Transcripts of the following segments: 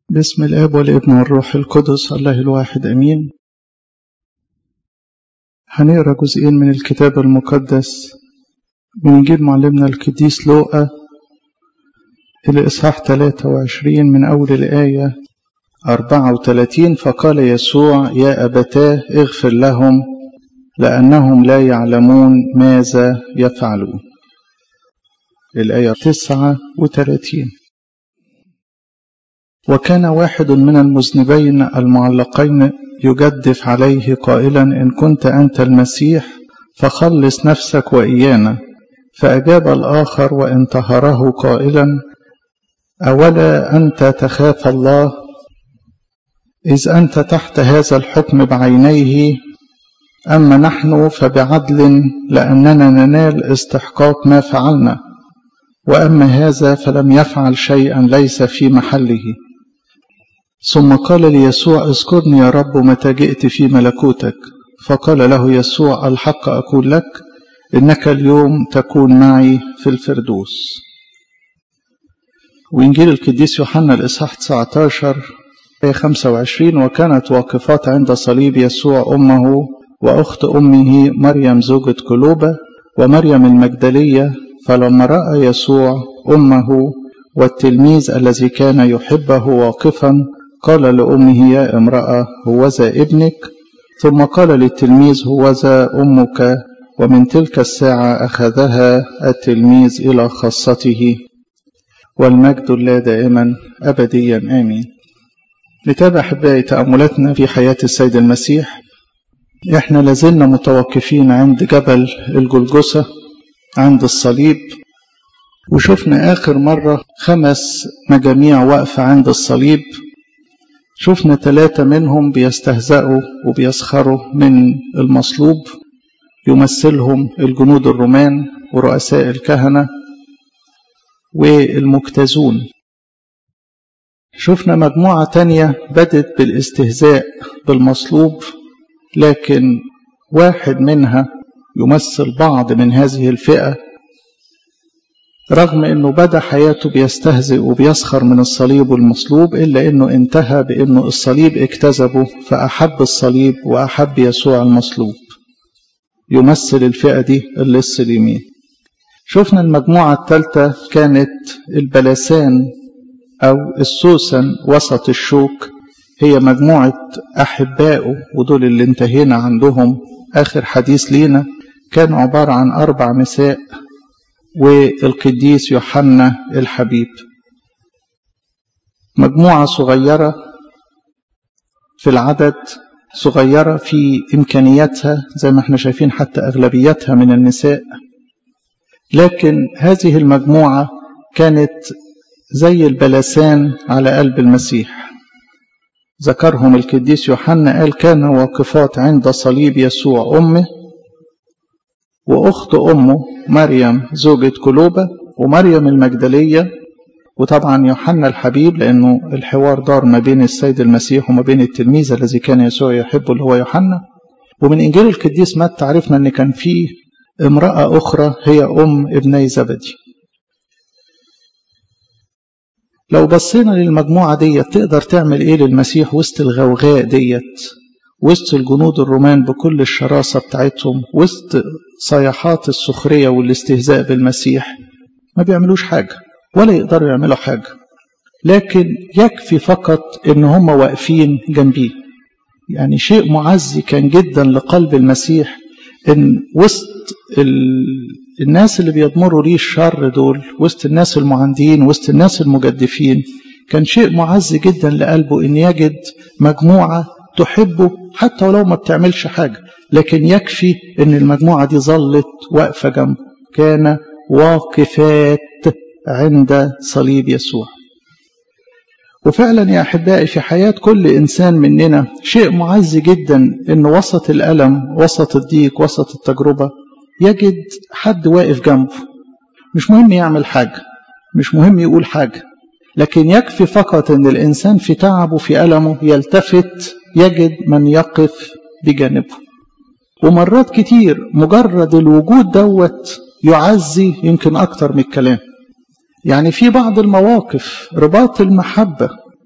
باسم الاب والابن والروح القدس الله الواحد امين هنقرا جزئين من الكتاب المقدس من انجيل معلمنا القديس لوقا الاصحاح 23 من اول الايه 34 فقال يسوع يا ابتاه اغفر لهم لانهم لا يعلمون ماذا يفعلون الايه 39 وكان واحد من المذنبين المعلقين يجدف عليه قائلا إن كنت أنت المسيح فخلص نفسك وإيانا فأجاب الآخر وانتهره قائلا أولا أنت تخاف الله إذ أنت تحت هذا الحكم بعينيه أما نحن فبعدل لأننا ننال استحقاق ما فعلنا وأما هذا فلم يفعل شيئا ليس في محله ثم قال ليسوع اذكرني يا رب متى جئت في ملكوتك فقال له يسوع الحق أقول لك إنك اليوم تكون معي في الفردوس وإنجيل القديس يوحنا الإصحاح 19 آية 25 وكانت واقفات عند صليب يسوع أمه وأخت أمه مريم زوجة كلوبة ومريم المجدلية فلما رأى يسوع أمه والتلميذ الذي كان يحبه واقفا قال لأمه يا امرأة هوذا ابنك ثم قال للتلميذ هوذا أمك ومن تلك الساعة أخذها التلميذ إلى خاصته والمجد لا دائما أبديا آمين نتابع أحبائي تأملاتنا في حياة السيد المسيح إحنا لازلنا متوقفين عند جبل الجلجسة عند الصليب وشفنا آخر مرة خمس مجاميع واقفة عند الصليب شفنا ثلاثة منهم بيستهزأوا وبيسخروا من المصلوب يمثلهم الجنود الرومان ورؤساء الكهنة والمجتازون شفنا مجموعة تانية بدت بالاستهزاء بالمصلوب لكن واحد منها يمثل بعض من هذه الفئة رغم انه بدا حياته بيستهزئ وبيسخر من الصليب والمصلوب الا انه انتهى بانه الصليب اكتسبه فاحب الصليب واحب يسوع المصلوب يمثل الفئه دي اللص اليمين شفنا المجموعه الثالثه كانت البلسان او السوسن وسط الشوك هي مجموعه احبائه ودول اللي انتهينا عندهم اخر حديث لينا كانوا عباره عن اربع نساء والقديس يوحنا الحبيب مجموعة صغيرة في العدد صغيرة في إمكانياتها زي ما احنا شايفين حتى أغلبيتها من النساء لكن هذه المجموعة كانت زي البلسان على قلب المسيح ذكرهم القديس يوحنا قال كان واقفات عند صليب يسوع أمه وأخت أمه مريم زوجة كلوبة ومريم المجدلية وطبعا يوحنا الحبيب لأنه الحوار دار ما بين السيد المسيح وما بين التلميذ الذي كان يسوع يحبه اللي هو يوحنا ومن إنجيل القديس متى عرفنا أن كان فيه امرأة أخرى هي أم ابني زبدي لو بصينا للمجموعة ديت تقدر تعمل إيه للمسيح وسط الغوغاء ديت وسط الجنود الرومان بكل الشراسة بتاعتهم وسط صيحات السخرية والاستهزاء بالمسيح ما بيعملوش حاجة ولا يقدروا يعملوا حاجة لكن يكفي فقط ان هم واقفين جنبيه يعني شيء معزي كان جدا لقلب المسيح ان وسط ال... الناس اللي بيضمروا ليه الشر دول وسط الناس المعاندين وسط الناس المجدفين كان شيء معزي جدا لقلبه ان يجد مجموعه تحبه حتى ولو ما بتعملش حاجة لكن يكفي ان المجموعة دي ظلت واقفة جنبه كان واقفات عند صليب يسوع وفعلا يا أحبائي في حياة كل إنسان مننا شيء معز جدا إن وسط الألم وسط الضيق وسط التجربة يجد حد واقف جنبه مش مهم يعمل حاجة مش مهم يقول حاجة لكن يكفي فقط ان الانسان في تعبه في المه يلتفت يجد من يقف بجانبه ومرات كتير مجرد الوجود دوت يعزي يمكن اكتر من الكلام يعني في بعض المواقف رباط المحبه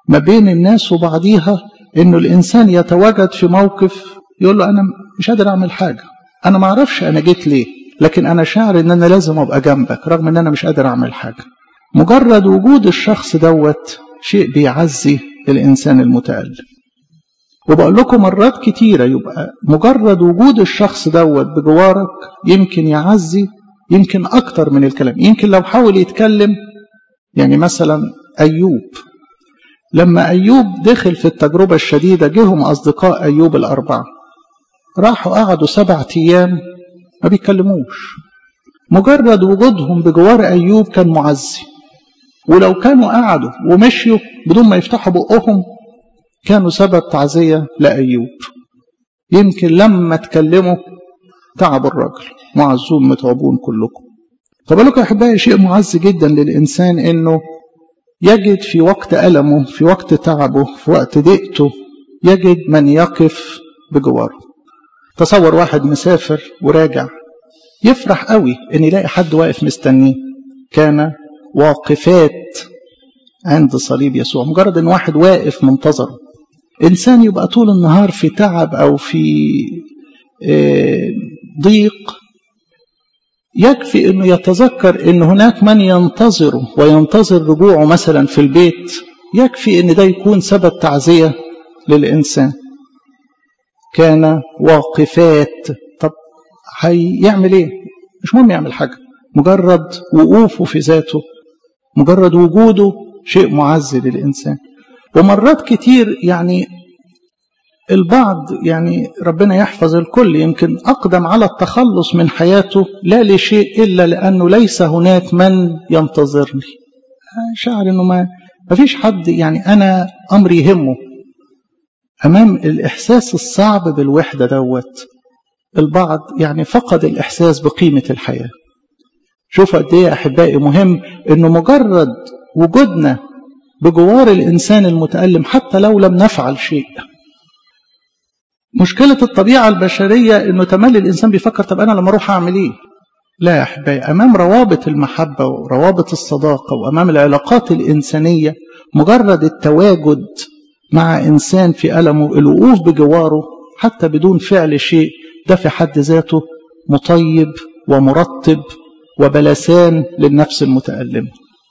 ما بين الناس وبعضيها انه الانسان يتواجد في موقف يقول له انا مش قادر اعمل حاجه انا ما اعرفش انا جيت ليه لكن انا شاعر ان انا لازم ابقى جنبك رغم ان انا مش قادر اعمل حاجه مجرد وجود الشخص دوت شيء بيعزي الانسان المتالم وبقول لكم مرات كتيرة يبقى مجرد وجود الشخص دوت بجوارك يمكن يعزي يمكن أكتر من الكلام يمكن لو حاول يتكلم يعني مثلا أيوب لما أيوب دخل في التجربة الشديدة جيهم أصدقاء أيوب الأربعة راحوا قعدوا سبعة أيام ما بيتكلموش مجرد وجودهم بجوار أيوب كان معزي ولو كانوا قعدوا ومشيوا بدون ما يفتحوا بقهم كانوا سبب تعزية لأيوب يمكن لما تكلموا تعبوا الرجل معزون متعبون كلكم فبالك يا أحبائي شيء معز جدا للإنسان إنه يجد في وقت ألمه في وقت تعبه في وقت ضيقته يجد من يقف بجواره تصور واحد مسافر وراجع يفرح قوي ان يلاقي حد واقف مستنيه كان واقفات عند صليب يسوع مجرد ان واحد واقف منتظره انسان يبقى طول النهار في تعب او في ضيق يكفي انه يتذكر ان هناك من ينتظره وينتظر رجوعه مثلا في البيت يكفي ان ده يكون سبب تعزيه للانسان كان واقفات طب هيعمل ايه مش مهم يعمل حاجه مجرد وقوفه في ذاته مجرد وجوده شيء معزي للانسان ومرات كتير يعني البعض يعني ربنا يحفظ الكل يمكن أقدم على التخلص من حياته لا لشيء إلا لأنه ليس هناك من ينتظرني شعر أنه ما ما فيش حد يعني أنا أمري يهمه أمام الإحساس الصعب بالوحدة دوت البعض يعني فقد الإحساس بقيمة الحياة شوفوا قد إيه أحبائي مهم إنه مجرد وجودنا بجوار الإنسان المتألم حتى لو لم نفعل شيء مشكلة الطبيعة البشرية إنه تملي الإنسان بيفكر طب أنا لما أروح أعمل إيه؟ لا يا أحبائي أمام روابط المحبة وروابط الصداقة وأمام العلاقات الإنسانية مجرد التواجد مع إنسان في ألمه الوقوف بجواره حتى بدون فعل شيء ده في حد ذاته مطيب ومرطب وبلسان للنفس المتألمة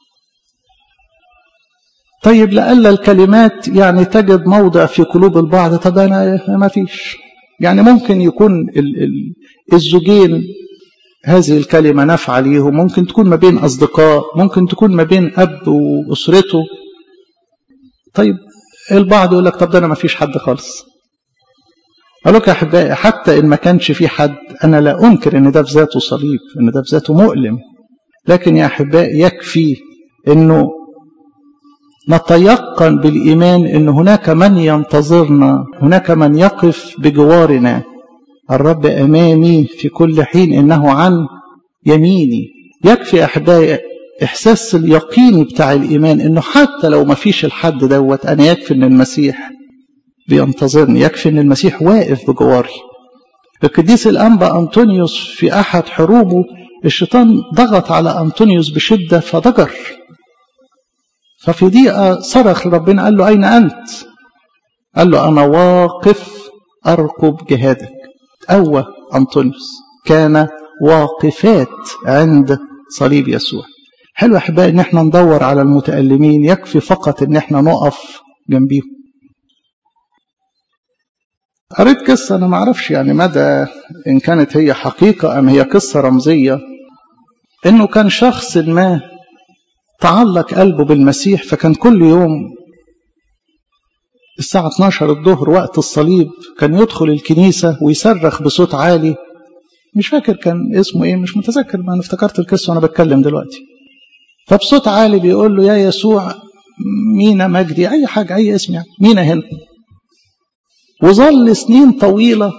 طيب لألا الكلمات يعني تجد موضع في قلوب البعض طب أنا ما فيش يعني ممكن يكون ال ال الزوجين هذه الكلمة نافعة ليهم ممكن تكون ما بين أصدقاء ممكن تكون ما بين أب وأسرته طيب البعض يقول لك طب ده أنا ما فيش حد خالص أقول لك يا أحبائي حتى إن ما كانش في حد أنا لا أنكر إن ده في ذاته صليب إن ده في ذاته مؤلم لكن يا أحبائي يكفي إنه نتيقن بالإيمان أن هناك من ينتظرنا هناك من يقف بجوارنا الرب أمامي في كل حين إنه عن يميني يكفي أحبائي إحساس اليقين بتاع الإيمان إنه حتى لو ما فيش الحد دوت أنا يكفي إن المسيح بينتظرني يكفي إن المسيح واقف بجواري القديس الأنبا أنطونيوس في أحد حروبه الشيطان ضغط على أنطونيوس بشدة فضجر ففي دقيقة صرخ لربنا قال له أين أنت قال له أنا واقف أرقب جهادك أوى أنطونيوس كان واقفات عند صليب يسوع حلو أحبائي إن احنا ندور على المتألمين يكفي فقط إن احنا نقف جنبيهم قريت قصة أنا ما أعرفش يعني مدى إن كانت هي حقيقة أم هي قصة رمزية إنه كان شخص ما تعلق قلبه بالمسيح فكان كل يوم الساعة 12 الظهر وقت الصليب كان يدخل الكنيسة ويصرخ بصوت عالي مش فاكر كان اسمه ايه مش متذكر ما انا افتكرت القصة وانا بتكلم دلوقتي فبصوت عالي بيقول له يا يسوع مينا مجدي اي حاجة اي اسم يعني مينا هنا وظل سنين طويلة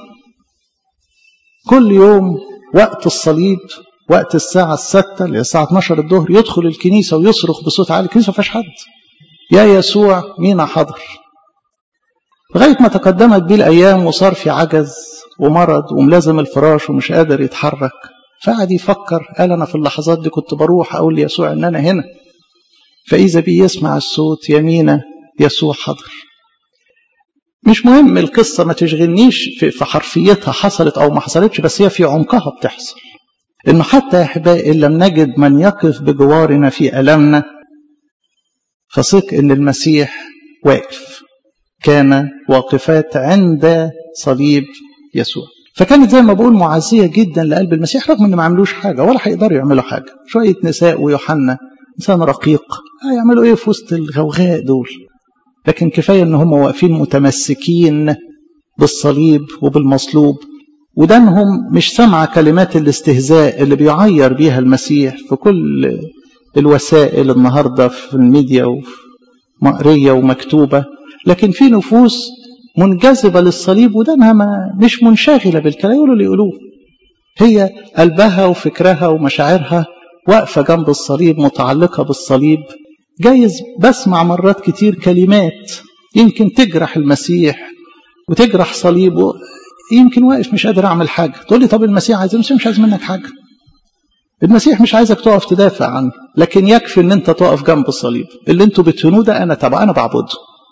كل يوم وقت الصليب وقت الساعة الستة اللي الساعة 12 الظهر يدخل الكنيسة ويصرخ بصوت عالي الكنيسة ما فيهاش حد يا يسوع مين حضر لغاية ما تقدمت بيه الأيام وصار في عجز ومرض وملازم الفراش ومش قادر يتحرك فقعد يفكر قال أنا في اللحظات دي كنت بروح أقول ليسوع إن أنا هنا فإذا بي يسمع الصوت يمينة يسوع حضر مش مهم القصة ما تشغلنيش في حرفيتها حصلت أو ما حصلتش بس هي في عمقها بتحصل إنه حتى يا أحبائي إن لم نجد من يقف بجوارنا في ألمنا فثق إن المسيح واقف كان واقفات عند صليب يسوع فكانت زي ما بقول معزية جدا لقلب المسيح رغم إن ما عملوش حاجة ولا هيقدروا يعملوا حاجة شوية نساء ويوحنا إنسان رقيق هيعملوا إيه في وسط الغوغاء دول لكن كفاية إن هم واقفين متمسكين بالصليب وبالمصلوب ودانهم مش سمع كلمات الاستهزاء اللي بيعير بيها المسيح في كل الوسائل النهاردة في الميديا ومقرية ومكتوبة لكن في نفوس منجذبة للصليب ودانها ما مش منشغلة بالكلام يقولوا اللي يقولوه هي قلبها وفكرها ومشاعرها واقفة جنب الصليب متعلقة بالصليب جايز بسمع مرات كتير كلمات يمكن تجرح المسيح وتجرح صليبه يمكن واقف مش قادر اعمل حاجه تقول لي طب المسيح عايز المسيح مش عايز منك حاجه المسيح مش عايزك تقف تدافع عنه لكن يكفي ان انت تقف جنب الصليب اللي انتوا بتهنوه ده انا تبع انا بعبده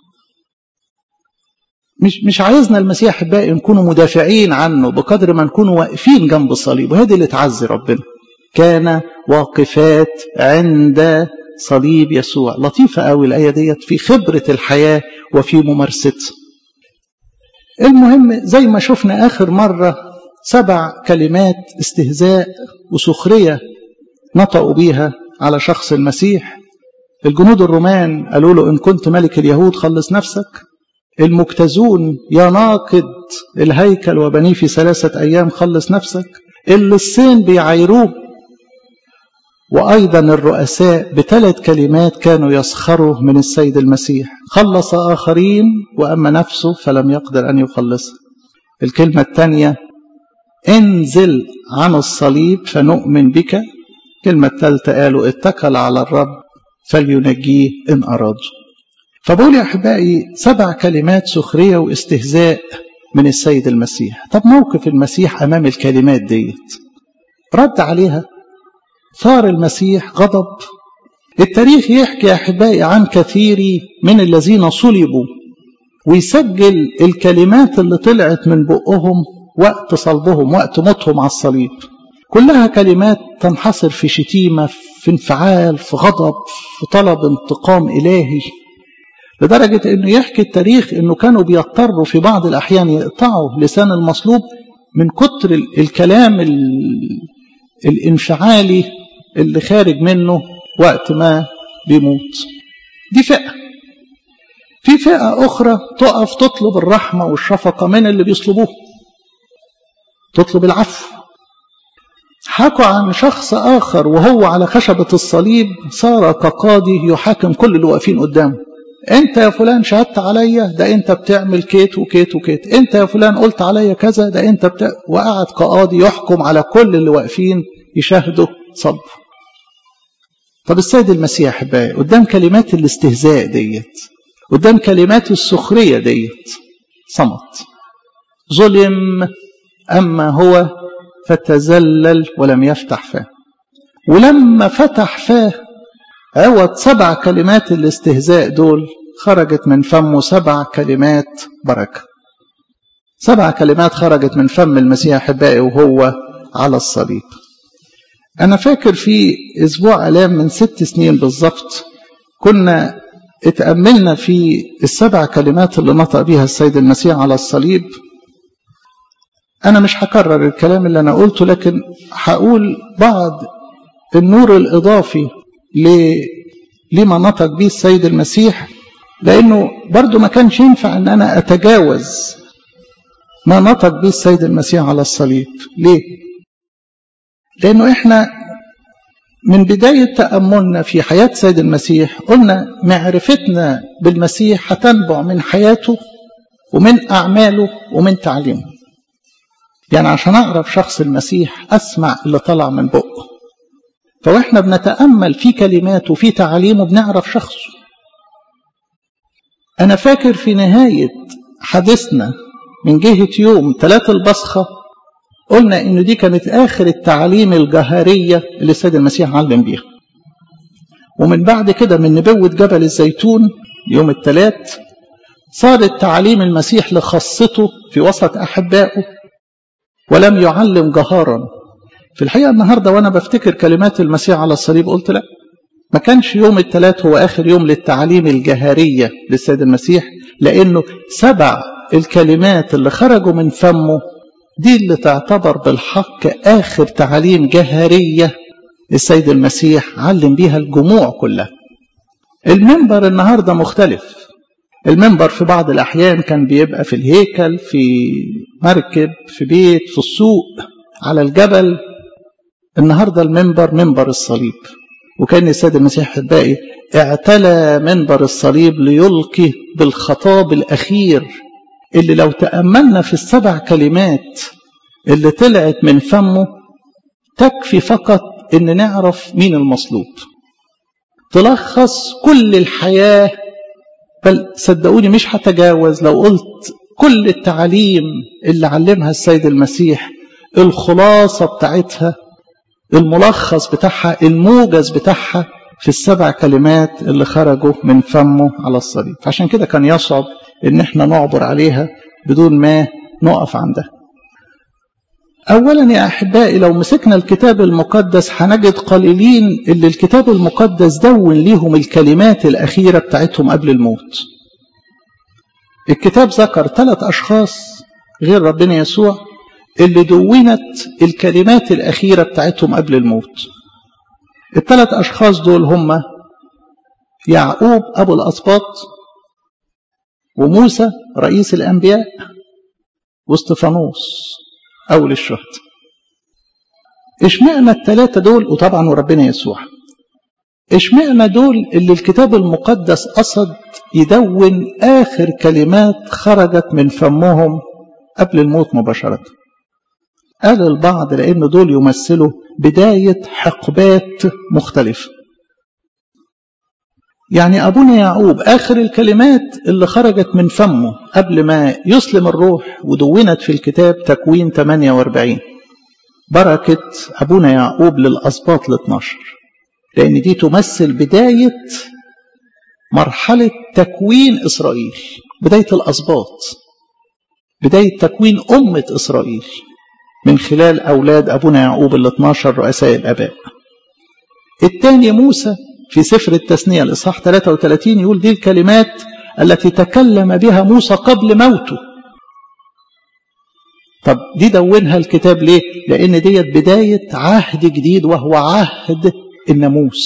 مش مش عايزنا المسيح احبائي نكونوا مدافعين عنه بقدر ما نكونوا واقفين جنب الصليب وهذه اللي تعزي ربنا كان واقفات عند صليب يسوع لطيفة قوي الآية ديت في خبرة الحياة وفي ممارستها المهم زي ما شفنا آخر مرة سبع كلمات استهزاء وسخرية نطقوا بيها على شخص المسيح الجنود الرومان قالوا له إن كنت ملك اليهود خلص نفسك المجتازون يا ناقد الهيكل وبنيه في ثلاثة أيام خلص نفسك اللي الصين بيعايروه وأيضا الرؤساء بثلاث كلمات كانوا يسخروا من السيد المسيح خلص آخرين وأما نفسه فلم يقدر أن يخلصها الكلمة الثانية انزل عن الصليب فنؤمن بك الكلمة الثالثة قالوا اتكل على الرب فلينجيه إن أراد فبقول يا أحبائي سبع كلمات سخرية واستهزاء من السيد المسيح طب موقف المسيح أمام الكلمات ديت رد عليها ثار المسيح غضب التاريخ يحكي يا أحبائي عن كثير من الذين صلبوا ويسجل الكلمات اللي طلعت من بقهم وقت صلبهم وقت موتهم على الصليب كلها كلمات تنحصر في شتيمة في انفعال في غضب في طلب انتقام إلهي لدرجة أنه يحكي التاريخ أنه كانوا بيضطروا في بعض الأحيان يقطعوا لسان المصلوب من كتر الكلام الانفعالي اللي خارج منه وقت ما بيموت دي فئة في فئة أخرى تقف تطلب الرحمة والشفقة من اللي بيصلبوه تطلب العفو حكوا عن شخص آخر وهو على خشبة الصليب صار كقاضي يحاكم كل اللي واقفين قدامه انت يا فلان شهدت عليا ده انت بتعمل كيت وكيت وكيت انت يا فلان قلت عليا كذا ده انت بتا... وقعد كقاضي يحكم على كل اللي واقفين يشاهدوا صلب طب السيد المسيح احبائي قدام كلمات الاستهزاء ديت قدام كلمات السخريه ديت صمت ظلم اما هو فتذلل ولم يفتح فاه ولما فتح فاه عوض سبع كلمات الاستهزاء دول خرجت من فمه سبع كلمات بركة سبع كلمات خرجت من فم المسيح أحبائي وهو على الصليب أنا فاكر في أسبوع ألام من ست سنين بالظبط كنا اتأملنا في السبع كلمات اللي نطق بها السيد المسيح على الصليب أنا مش هكرر الكلام اللي أنا قلته لكن هقول بعض النور الإضافي لما نطق به السيد المسيح لأنه برضو ما كانش ينفع أن أنا أتجاوز ما نطق به السيد المسيح على الصليب ليه؟ لأنه إحنا من بداية تأملنا في حياة السيد المسيح قلنا معرفتنا بالمسيح هتنبع من حياته ومن أعماله ومن تعليمه يعني عشان أعرف شخص المسيح أسمع اللي طلع من بقه فواحنا بنتأمل في كلماته وفي تعاليمه بنعرف شخصه أنا فاكر في نهاية حديثنا من جهة يوم ثلاثة البصخة قلنا إن دي كانت آخر التعاليم الجهرية اللي السيد المسيح علم بيها ومن بعد كده من نبوة جبل الزيتون يوم الثلاث صارت تعاليم المسيح لخاصته في وسط أحبائه ولم يعلم جهارا في الحقيقة النهاردة وأنا بفتكر كلمات المسيح على الصليب قلت لا ما كانش يوم الثلاث هو آخر يوم للتعاليم الجهرية للسيد المسيح لأنه سبع الكلمات اللي خرجوا من فمه دي اللي تعتبر بالحق آخر تعاليم جهرية السيد المسيح علم بيها الجموع كلها المنبر النهاردة مختلف المنبر في بعض الأحيان كان بيبقى في الهيكل في مركب في بيت في السوق على الجبل النهاردة المنبر منبر الصليب وكان السيد المسيح الباقي اعتلى منبر الصليب ليلقي بالخطاب الأخير اللي لو تأملنا في السبع كلمات اللي طلعت من فمه تكفي فقط ان نعرف مين المصلوب تلخص كل الحياة بل صدقوني مش هتجاوز لو قلت كل التعاليم اللي علمها السيد المسيح الخلاصة بتاعتها الملخص بتاعها الموجز بتاعها في السبع كلمات اللي خرجوا من فمه على الصليب عشان كده كان يصعب ان احنا نعبر عليها بدون ما نقف عندها اولا يا احبائي لو مسكنا الكتاب المقدس هنجد قليلين اللي الكتاب المقدس دون ليهم الكلمات الاخيره بتاعتهم قبل الموت الكتاب ذكر ثلاث اشخاص غير ربنا يسوع اللي دونت الكلمات الاخيره بتاعتهم قبل الموت الثلاث اشخاص دول هم يعقوب ابو الاسباط وموسى رئيس الانبياء واستفانوس أول الشهداء اشمعنى الثلاثة دول وطبعا وربنا يسوع اشمعنى دول اللي الكتاب المقدس قصد يدون آخر كلمات خرجت من فمهم قبل الموت مباشرة قال البعض لأن دول يمثلوا بداية حقبات مختلفة يعني أبونا يعقوب آخر الكلمات اللي خرجت من فمه قبل ما يسلم الروح ودونت في الكتاب تكوين 48 بركة أبونا يعقوب للأسباط ال 12 لأن دي تمثل بداية مرحلة تكوين إسرائيل بداية الأسباط بداية تكوين أمة إسرائيل من خلال أولاد أبونا يعقوب ال 12 رؤساء الآباء الثاني موسى في سفر التثنية الإصحاح 33 يقول دي الكلمات التي تكلم بها موسى قبل موته طب دي دونها الكتاب ليه لأن ديت بداية عهد جديد وهو عهد الناموس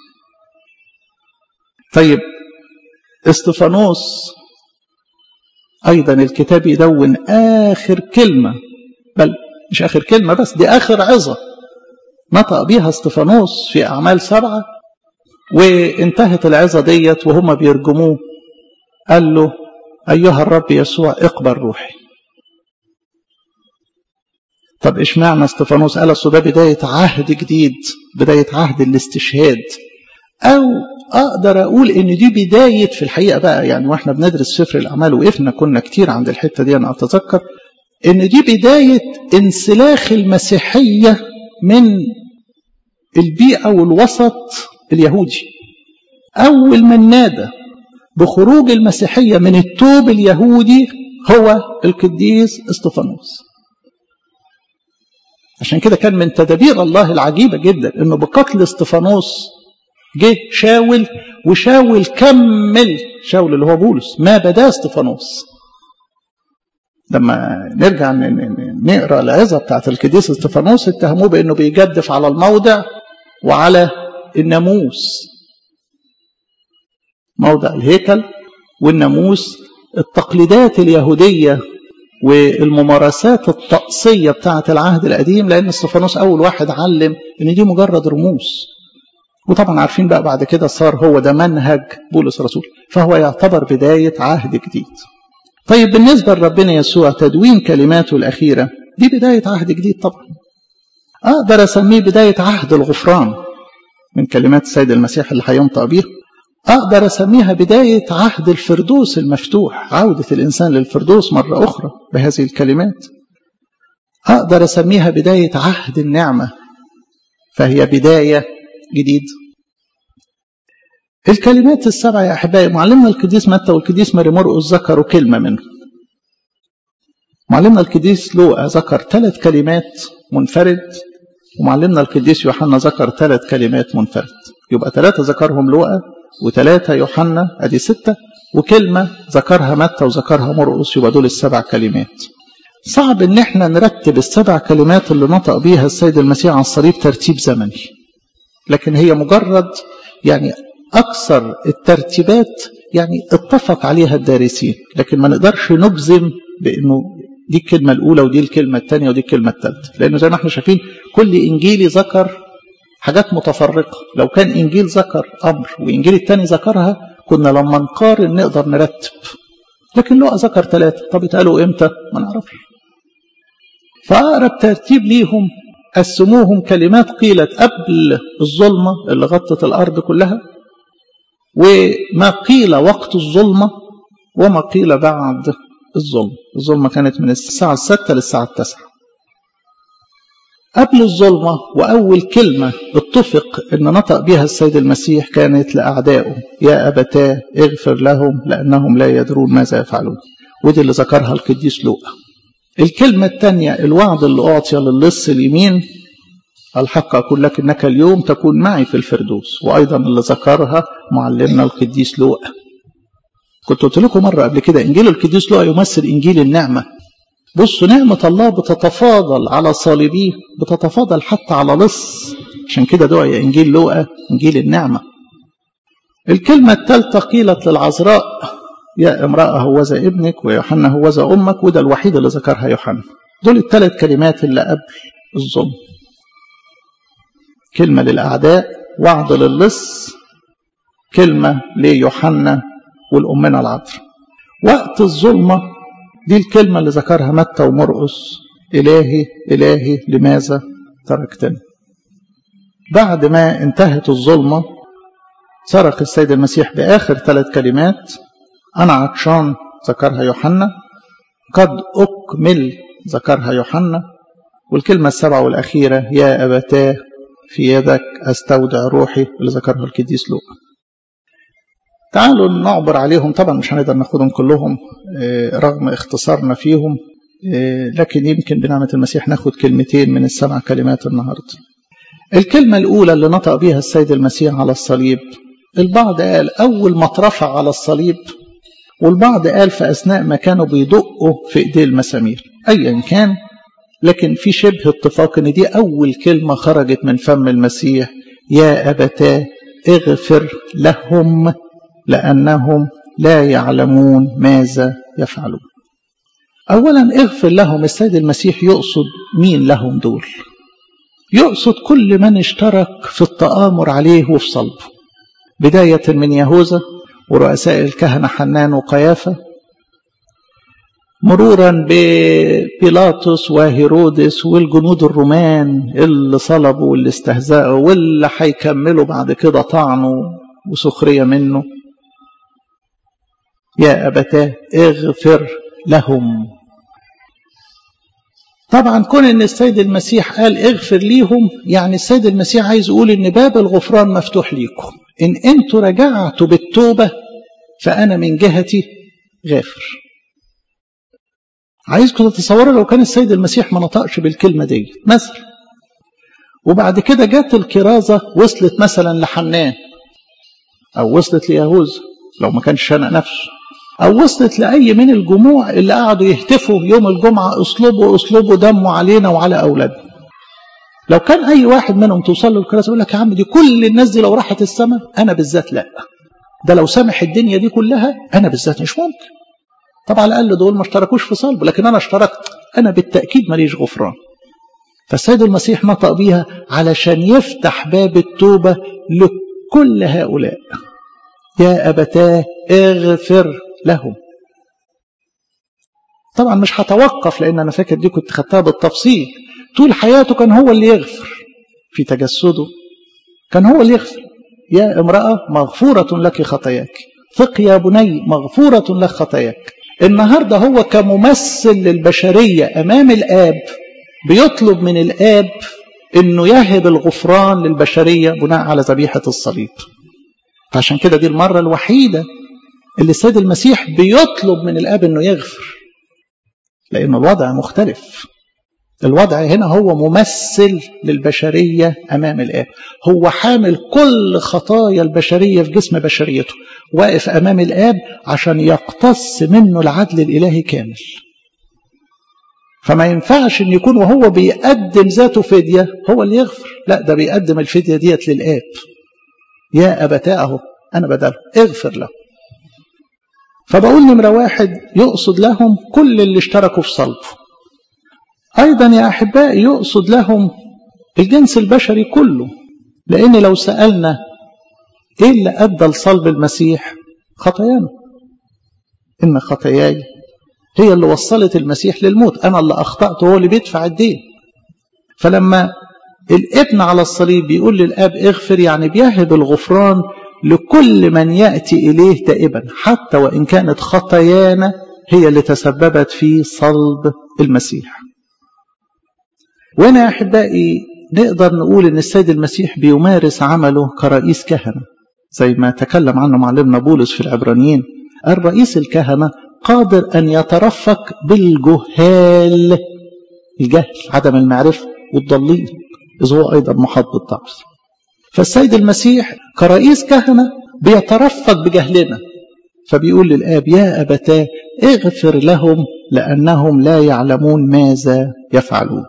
طيب استفانوس أيضا الكتاب يدون آخر كلمة بل مش آخر كلمة بس دي آخر عظة نطق بيها استفانوس في أعمال سبعة وانتهت العظة ديت وهم بيرجموه قال له أيها الرب يسوع اقبل روحي طب اشمعنى استفانوس قال اصل ده بداية عهد جديد بداية عهد الاستشهاد أو أقدر أقول إن دي بداية في الحقيقة بقى يعني وإحنا بندرس سفر الأعمال وقفنا كنا كتير عند الحتة دي أنا أتذكر إن دي بداية انسلاخ المسيحية من البيئة والوسط اليهودي أول من نادى بخروج المسيحية من التوب اليهودي هو القديس استفانوس عشان كده كان من تدابير الله العجيبة جدا انه بقتل استفانوس جه شاول وشاول كمل شاول اللي هو بولس ما بدا استفانوس لما نرجع نقرا العظه بتاعت القديس استفانوس اتهموه بانه بيجدف على الموضع وعلى الناموس موضع الهيكل والناموس التقليدات اليهوديه والممارسات الطقسيه بتاعه العهد القديم لان استفانوس اول واحد علم ان دي مجرد رموز وطبعا عارفين بقى بعد كده صار هو ده منهج بولس الرسول فهو يعتبر بدايه عهد جديد طيب بالنسبه لربنا يسوع تدوين كلماته الاخيره دي بدايه عهد جديد طبعا اقدر اسميه بدايه عهد الغفران من كلمات السيد المسيح اللي هينطق بيها أقدر أسميها بداية عهد الفردوس المفتوح عودة الإنسان للفردوس مرة أخرى بهذه الكلمات أقدر أسميها بداية عهد النعمة فهي بداية جديدة الكلمات السبعة يا أحبائي معلمنا القديس متى والقديس ماري مرقس ذكروا كلمة منهم معلمنا القديس لوقا ذكر ثلاث كلمات منفرد ومعلمنا القديس يوحنا ذكر ثلاث كلمات منفرد يبقى ثلاثة ذكرهم لوقا وثلاثة يوحنا ادي ستة وكلمة ذكرها متى وذكرها مرقس يبقى دول السبع كلمات صعب ان احنا نرتب السبع كلمات اللي نطق بيها السيد المسيح على الصليب ترتيب زمني لكن هي مجرد يعني اكثر الترتيبات يعني اتفق عليها الدارسين لكن ما نقدرش نجزم بانه دي الكلمة الأولى ودي الكلمة الثانية ودي الكلمة الثالثة لأنه زي ما احنا شايفين كل إنجيلي ذكر حاجات متفرقة لو كان إنجيل ذكر أمر وإنجيل الثاني ذكرها كنا لما نقارن نقدر نرتب لكن لو ذكر ثلاثة طب اتقالوا إمتى ما نعرفش فأقرب ترتيب ليهم قسموهم كلمات قيلت قبل الظلمة اللي غطت الأرض كلها وما قيل وقت الظلمة وما قيل بعد الظلم الظلمة كانت من الساعة الستة للساعة التاسعة قبل الظلمة وأول كلمة اتفق أن نطق بها السيد المسيح كانت لأعدائه يا أبتاه اغفر لهم لأنهم لا يدرون ماذا يفعلون ودي اللي ذكرها القديس لوقا الكلمة الثانية الوعد اللي أعطي للص اليمين الحق أقول لك إنك اليوم تكون معي في الفردوس وأيضا اللي ذكرها معلمنا القديس لوقا كنت قلت لكم مرة قبل كده إنجيل القديس لوقا يمثل إنجيل النعمة بصوا نعمة الله بتتفاضل على صالبيه بتتفاضل حتى على لص عشان كده دعي إنجيل لوقا إنجيل النعمة الكلمة الثالثة قيلت للعذراء يا امرأة هوذا ابنك ويوحنا هوذا أمك وده الوحيد اللي ذكرها يوحنا دول الثلاث كلمات اللي قبل الظلم كلمة للأعداء وعد للص كلمة ليوحنا والأمنا العذراء وقت الظلمة دي الكلمة اللي ذكرها متى ومرقس إلهي إلهي لماذا تركتني بعد ما انتهت الظلمة صرخ السيد المسيح بآخر ثلاث كلمات أنا عطشان ذكرها يوحنا قد أكمل ذكرها يوحنا والكلمة السبعة والأخيرة يا أبتاه في يدك أستودع روحي اللي ذكرها القديس لوقا تعالوا نعبر عليهم طبعا مش هنقدر ناخدهم كلهم رغم اختصارنا فيهم لكن يمكن بنعمة المسيح ناخد كلمتين من السبع كلمات النهاردة الكلمة الأولى اللي نطق بها السيد المسيح على الصليب البعض قال أول ما اترفع على الصليب والبعض قال في أثناء ما كانوا بيدقوا في إيديه المسامير أيا كان لكن في شبه اتفاق ان دي اول كلمه خرجت من فم المسيح يا ابتاه اغفر لهم لانهم لا يعلمون ماذا يفعلون اولا اغفر لهم السيد المسيح يقصد مين لهم دول يقصد كل من اشترك في التآمر عليه وفي صلبه بداية من يهوذا ورؤساء الكهنة حنان وقيافة مرورا ببيلاطس وهيرودس والجنود الرومان اللي صلبوا واللي استهزأوا واللي هيكملوا بعد كده طعنوا وسخرية منه يا أبتاه اغفر لهم طبعا كون ان السيد المسيح قال اغفر ليهم يعني السيد المسيح عايز يقول ان باب الغفران مفتوح ليكم ان انتوا رجعتوا بالتوبة فانا من جهتي غافر عايزكم تتصوروا لو كان السيد المسيح ما نطقش بالكلمة دي مثلا وبعد كده جت الكرازة وصلت مثلا لحنان أو وصلت ليهوذا لو ما كانش شنق نفسه أو وصلت لأي من الجموع اللي قعدوا يهتفوا يوم الجمعة اصلبوا اصلبوا دموا علينا وعلى أولادنا لو كان أي واحد منهم توصل له الكرازة يقول لك يا عم دي كل الناس دي لو راحت السماء أنا بالذات لا ده لو سامح الدنيا دي كلها أنا بالذات مش ممكن طبعا على الأقل دول ما اشتركوش في صلب لكن أنا اشتركت أنا بالتأكيد ماليش غفران فالسيد المسيح نطق بيها علشان يفتح باب التوبة لكل هؤلاء يا أبتاه اغفر لهم طبعا مش هتوقف لأن أنا فاكر دي كنت خدتها بالتفصيل طول حياته كان هو اللي يغفر في تجسده كان هو اللي يغفر يا امرأة مغفورة لك خطاياك ثق يا بني مغفورة لك خطاياك النهاردة هو كممثل للبشرية أمام الآب بيطلب من الآب أنه يهب الغفران للبشرية بناء على ذبيحة الصليب فعشان كده دي المرة الوحيدة اللي السيد المسيح بيطلب من الآب أنه يغفر لأن الوضع مختلف الوضع هنا هو ممثل للبشرية أمام الآب هو حامل كل خطايا البشرية في جسم بشريته واقف أمام الآب عشان يقتص منه العدل الإلهي كامل فما ينفعش ان يكون وهو بيقدم ذاته فدية هو اللي يغفر لا ده بيقدم الفدية ديت للآب يا أبتاه أنا بدله اغفر له فبقول نمرة واحد يقصد لهم كل اللي اشتركوا في صلبه أيضا يا أحبائي يقصد لهم الجنس البشري كله لأن لو سألنا إيه اللي أدى لصلب المسيح خطايانا إن خطاياي هي اللي وصلت المسيح للموت أنا اللي أخطأت هو اللي بيدفع الدين فلما الابن على الصليب بيقول للآب اغفر يعني بيهب الغفران لكل من يأتي إليه تائبا حتى وإن كانت خطايانا هي اللي تسببت في صلب المسيح وهنا يا أحبائي نقدر نقول إن السيد المسيح بيمارس عمله كرئيس كهنة زي ما تكلم عنه معلمنا بولس في العبرانيين الرئيس الكهنة قادر أن يترفق بالجهال الجهل عدم المعرفة والضالين إذ هو أيضا محط بالضعف فالسيد المسيح كرئيس كهنة بيترفق بجهلنا فبيقول للآب يا أبتاه اغفر لهم لأنهم لا يعلمون ماذا يفعلون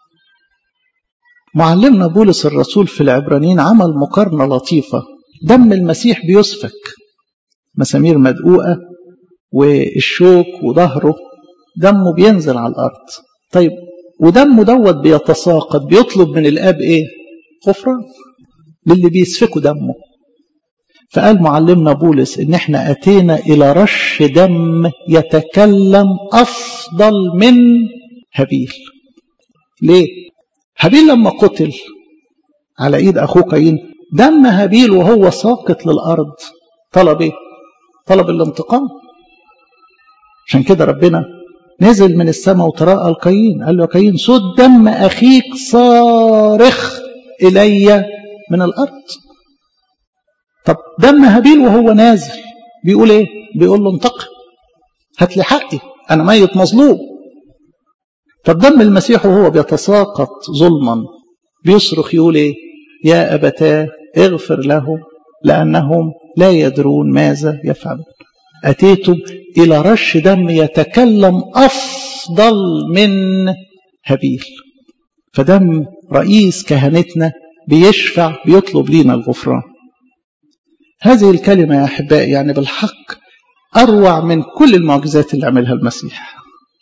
معلمنا بولس الرسول في العبرانيين عمل مقارنة لطيفة دم المسيح بيسفك مسامير مدقوقة والشوك وظهره دمه بينزل على الأرض طيب ودمه دوت بيتساقط بيطلب من الآب إيه غفران للي بيسفكوا دمه فقال معلمنا بولس إن احنا أتينا إلى رش دم يتكلم أفضل من هابيل ليه هابيل لما قتل على ايد اخوه قايين دم هابيل وهو ساقط للارض طلب ايه طلب الانتقام عشان كده ربنا نزل من السماء وتراءى القايين قال له يا قايين صوت دم اخيك صارخ الي من الارض طب دم هابيل وهو نازل بيقول ايه بيقول له انتقم هات لي حقي انا ميت مظلوم طب دم المسيح وهو بيتساقط ظلما بيصرخ يقول ايه يا ابتاه اغفر لهم لانهم لا يدرون ماذا يفعلون اتيتم الى رش دم يتكلم افضل من هابيل فدم رئيس كهنتنا بيشفع بيطلب لينا الغفران هذه الكلمه يا احبائي يعني بالحق اروع من كل المعجزات اللي عملها المسيح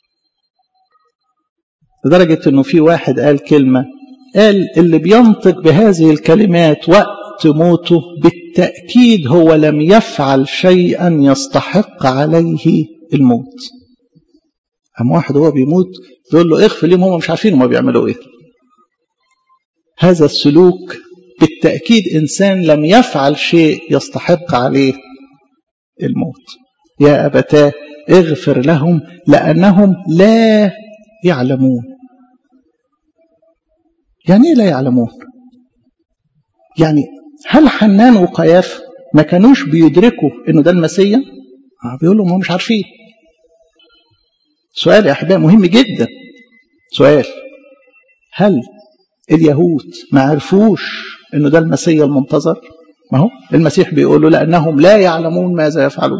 لدرجة أنه في واحد قال كلمة قال اللي بينطق بهذه الكلمات وقت موته بالتأكيد هو لم يفعل شيئا يستحق عليه الموت أما واحد هو بيموت يقول له اغفر لهم هم مش عارفين هم بيعملوا ايه هذا السلوك بالتأكيد إنسان لم يفعل شيء يستحق عليه الموت يا أبتاه اغفر لهم لأنهم لا يعلمون يعني ايه لا يعلمون يعني هل حنان وقياف ما كانوش بيدركوا انه ده المسيا آه بيقولوا هم مش عارفين سؤال يا احبائي مهم جدا سؤال هل اليهود ما عرفوش انه ده المسيا المنتظر ما هو المسيح بيقول له لانهم لا يعلمون ماذا يفعلون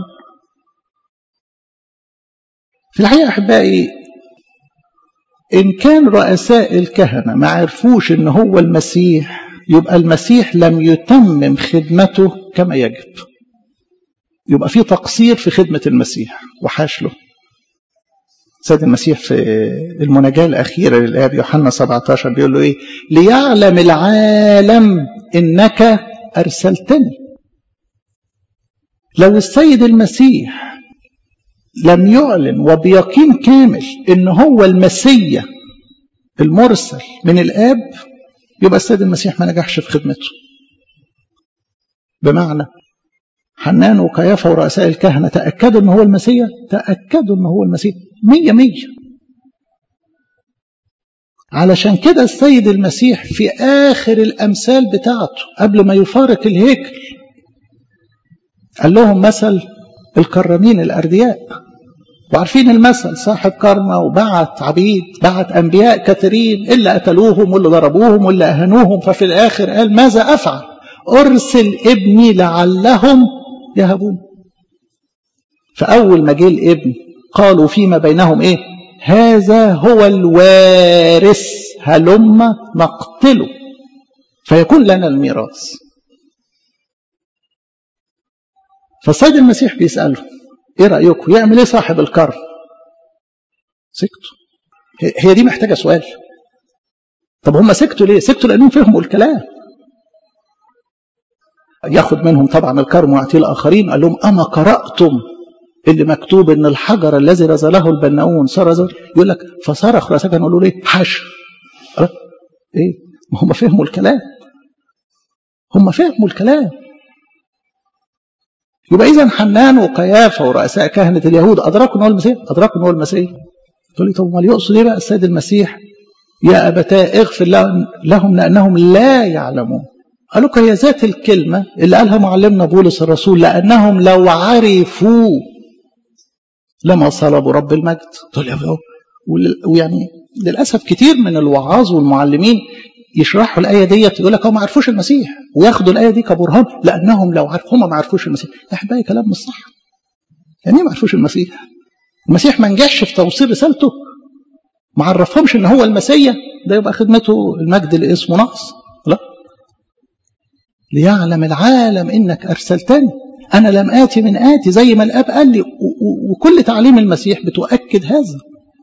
في الحقيقه احبائي إن كان رؤساء الكهنة ما عرفوش إن هو المسيح يبقى المسيح لم يتمم خدمته كما يجب يبقى في تقصير في خدمة المسيح وحاش له سيد المسيح في المناجاة الأخيرة للآب يوحنا 17 بيقول له إيه ليعلم العالم إنك أرسلتني لو السيد المسيح لم يعلن وبيقين كامل ان هو المسيا المرسل من الاب يبقى السيد المسيح ما نجحش في خدمته بمعنى حنان وقيافة ورؤساء الكهنة تأكدوا ان هو المسيا تأكدوا ان هو المسيح مية مية علشان كده السيد المسيح في آخر الأمثال بتاعته قبل ما يفارق الهيكل قال لهم مثل الكرمين الأردياء وعارفين المثل صاحب كرمة وبعت عبيد بعت أنبياء كثيرين اللي قتلوهم واللي ضربوهم واللي أهنوهم ففي الآخر قال ماذا أفعل أرسل ابني لعلهم يهبون فأول ما جه الابن قالوا فيما بينهم إيه هذا هو الوارث هلم نقتله فيكون لنا الميراث فالسيد المسيح بيسأله ايه رأيكم يعمل ايه صاحب الكرم سكتوا هي دي محتاجة سؤال طب هم سكتوا ليه سكتوا لأنهم فهموا الكلام ياخد منهم طبعا الكرم ويعطيه الآخرين قال لهم أما قرأتم اللي مكتوب ان الحجر الذي رزله البناؤون صار رزل يقول لك فصرخ رأسك نقول له ليه حش ايه ما هم فهموا الكلام هم فهموا الكلام يبقى اذا حنان وقيافه ورؤساء كهنه اليهود ادركوا ان هو المسيح ادركوا ان هو المسيح تقول لي طب امال يقصد ايه بقى السيد المسيح يا ابتاه اغفر لهم لانهم لا يعلمون قالوا هي ذات الكلمه اللي قالها معلمنا بولس الرسول لانهم لو عرفوا لما صلبوا رب المجد تقول لي ويعني للاسف كتير من الوعاظ والمعلمين يشرحوا الآية ديت يقول لك هم ما عرفوش المسيح وياخدوا الآية دي كبرهان لأنهم لو عرفوا هم ما عرفوش المسيح يا أحبائي كلام مش صح يعني ما عرفوش المسيح المسيح ما نجحش في توصيل رسالته ما عرفهمش ان هو المسيح ده يبقى خدمته المجد اللي اسمه نقص لا ليعلم العالم انك ارسلتني انا لم اتي من اتي زي ما الاب قال لي وكل تعليم المسيح بتؤكد هذا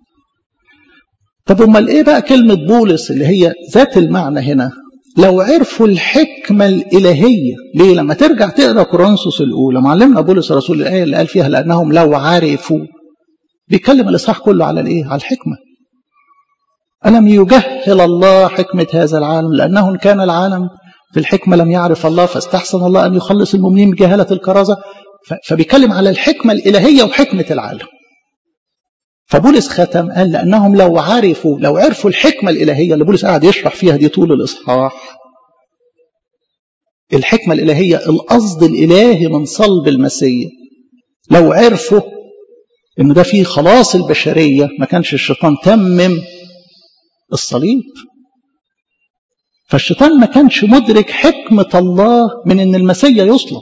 طب امال ايه بقى كلمه بولس اللي هي ذات المعنى هنا لو عرفوا الحكمة الإلهية ليه لما ترجع تقرأ كورنثوس الأولى معلمنا بولس الرسول الآية اللي قال فيها لأنهم لو عرفوا بيتكلم الإصحاح كله على الإيه على الحكمة ألم يجهل الله حكمة هذا العالم لأنه إن كان العالم في الحكمة لم يعرف الله فاستحسن الله أن يخلص المؤمنين بجهالة الكرازة فبيتكلم على الحكمة الإلهية وحكمة العالم فبولس ختم قال لأنهم لو عرفوا لو عرفوا الحكمة الإلهية اللي بولس قاعد يشرح فيها دي طول الإصحاح الحكمة الإلهية القصد الإلهي من صلب المسيح لو عرفوا إن ده فيه خلاص البشرية ما كانش الشيطان تمم الصليب فالشيطان ما كانش مدرك حكمة الله من إن المسيح يصلب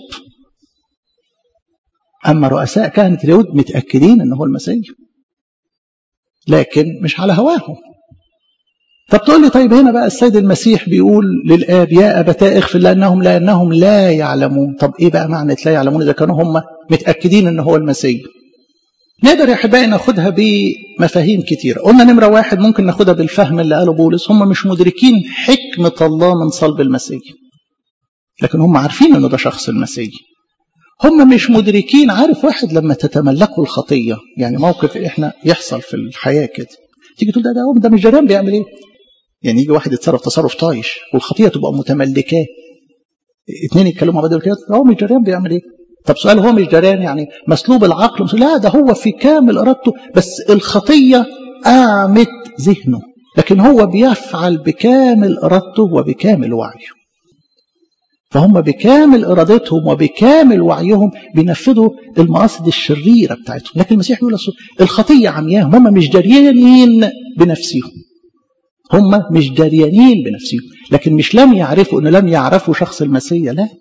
أما رؤساء كهنة اليهود متأكدين إن هو المسيح لكن مش على هواهم طب تقول لي طيب هنا بقى السيد المسيح بيقول للآب يا أبتاه اغفر لأنهم لأنهم لا يعلمون طب إيه بقى معنى لا يعلمون إذا كانوا هم متأكدين إن هو المسيح نقدر يا أحبائي ناخدها بمفاهيم كتيرة قلنا نمرة واحد ممكن ناخدها بالفهم اللي قاله بولس هم مش مدركين حكمة الله من صلب المسيح لكن هم عارفين إنه ده شخص المسيح هم مش مدركين عارف واحد لما تتملكوا الخطية يعني موقف احنا يحصل في الحياة كده تيجي تقول ده ده, ده مش جريان بيعمل ايه يعني يجي واحد يتصرف تصرف طايش والخطية تبقى متملكاه اتنين يتكلموا مع بعض كده هو مش جريان بيعمل ايه طب سؤال هو مش جريان يعني مسلوب العقل لا ده هو في كامل ارادته بس الخطية اعمت ذهنه لكن هو بيفعل بكامل ارادته وبكامل وعيه فهم بكامل ارادتهم وبكامل وعيهم بينفذوا المقاصد الشريره بتاعتهم لكن المسيح بيقول الخطيه عمياهم هم مش دريانين بنفسهم هم مش دريانين بنفسهم لكن مش لم يعرفوا ان لم يعرفوا شخص المسيح لا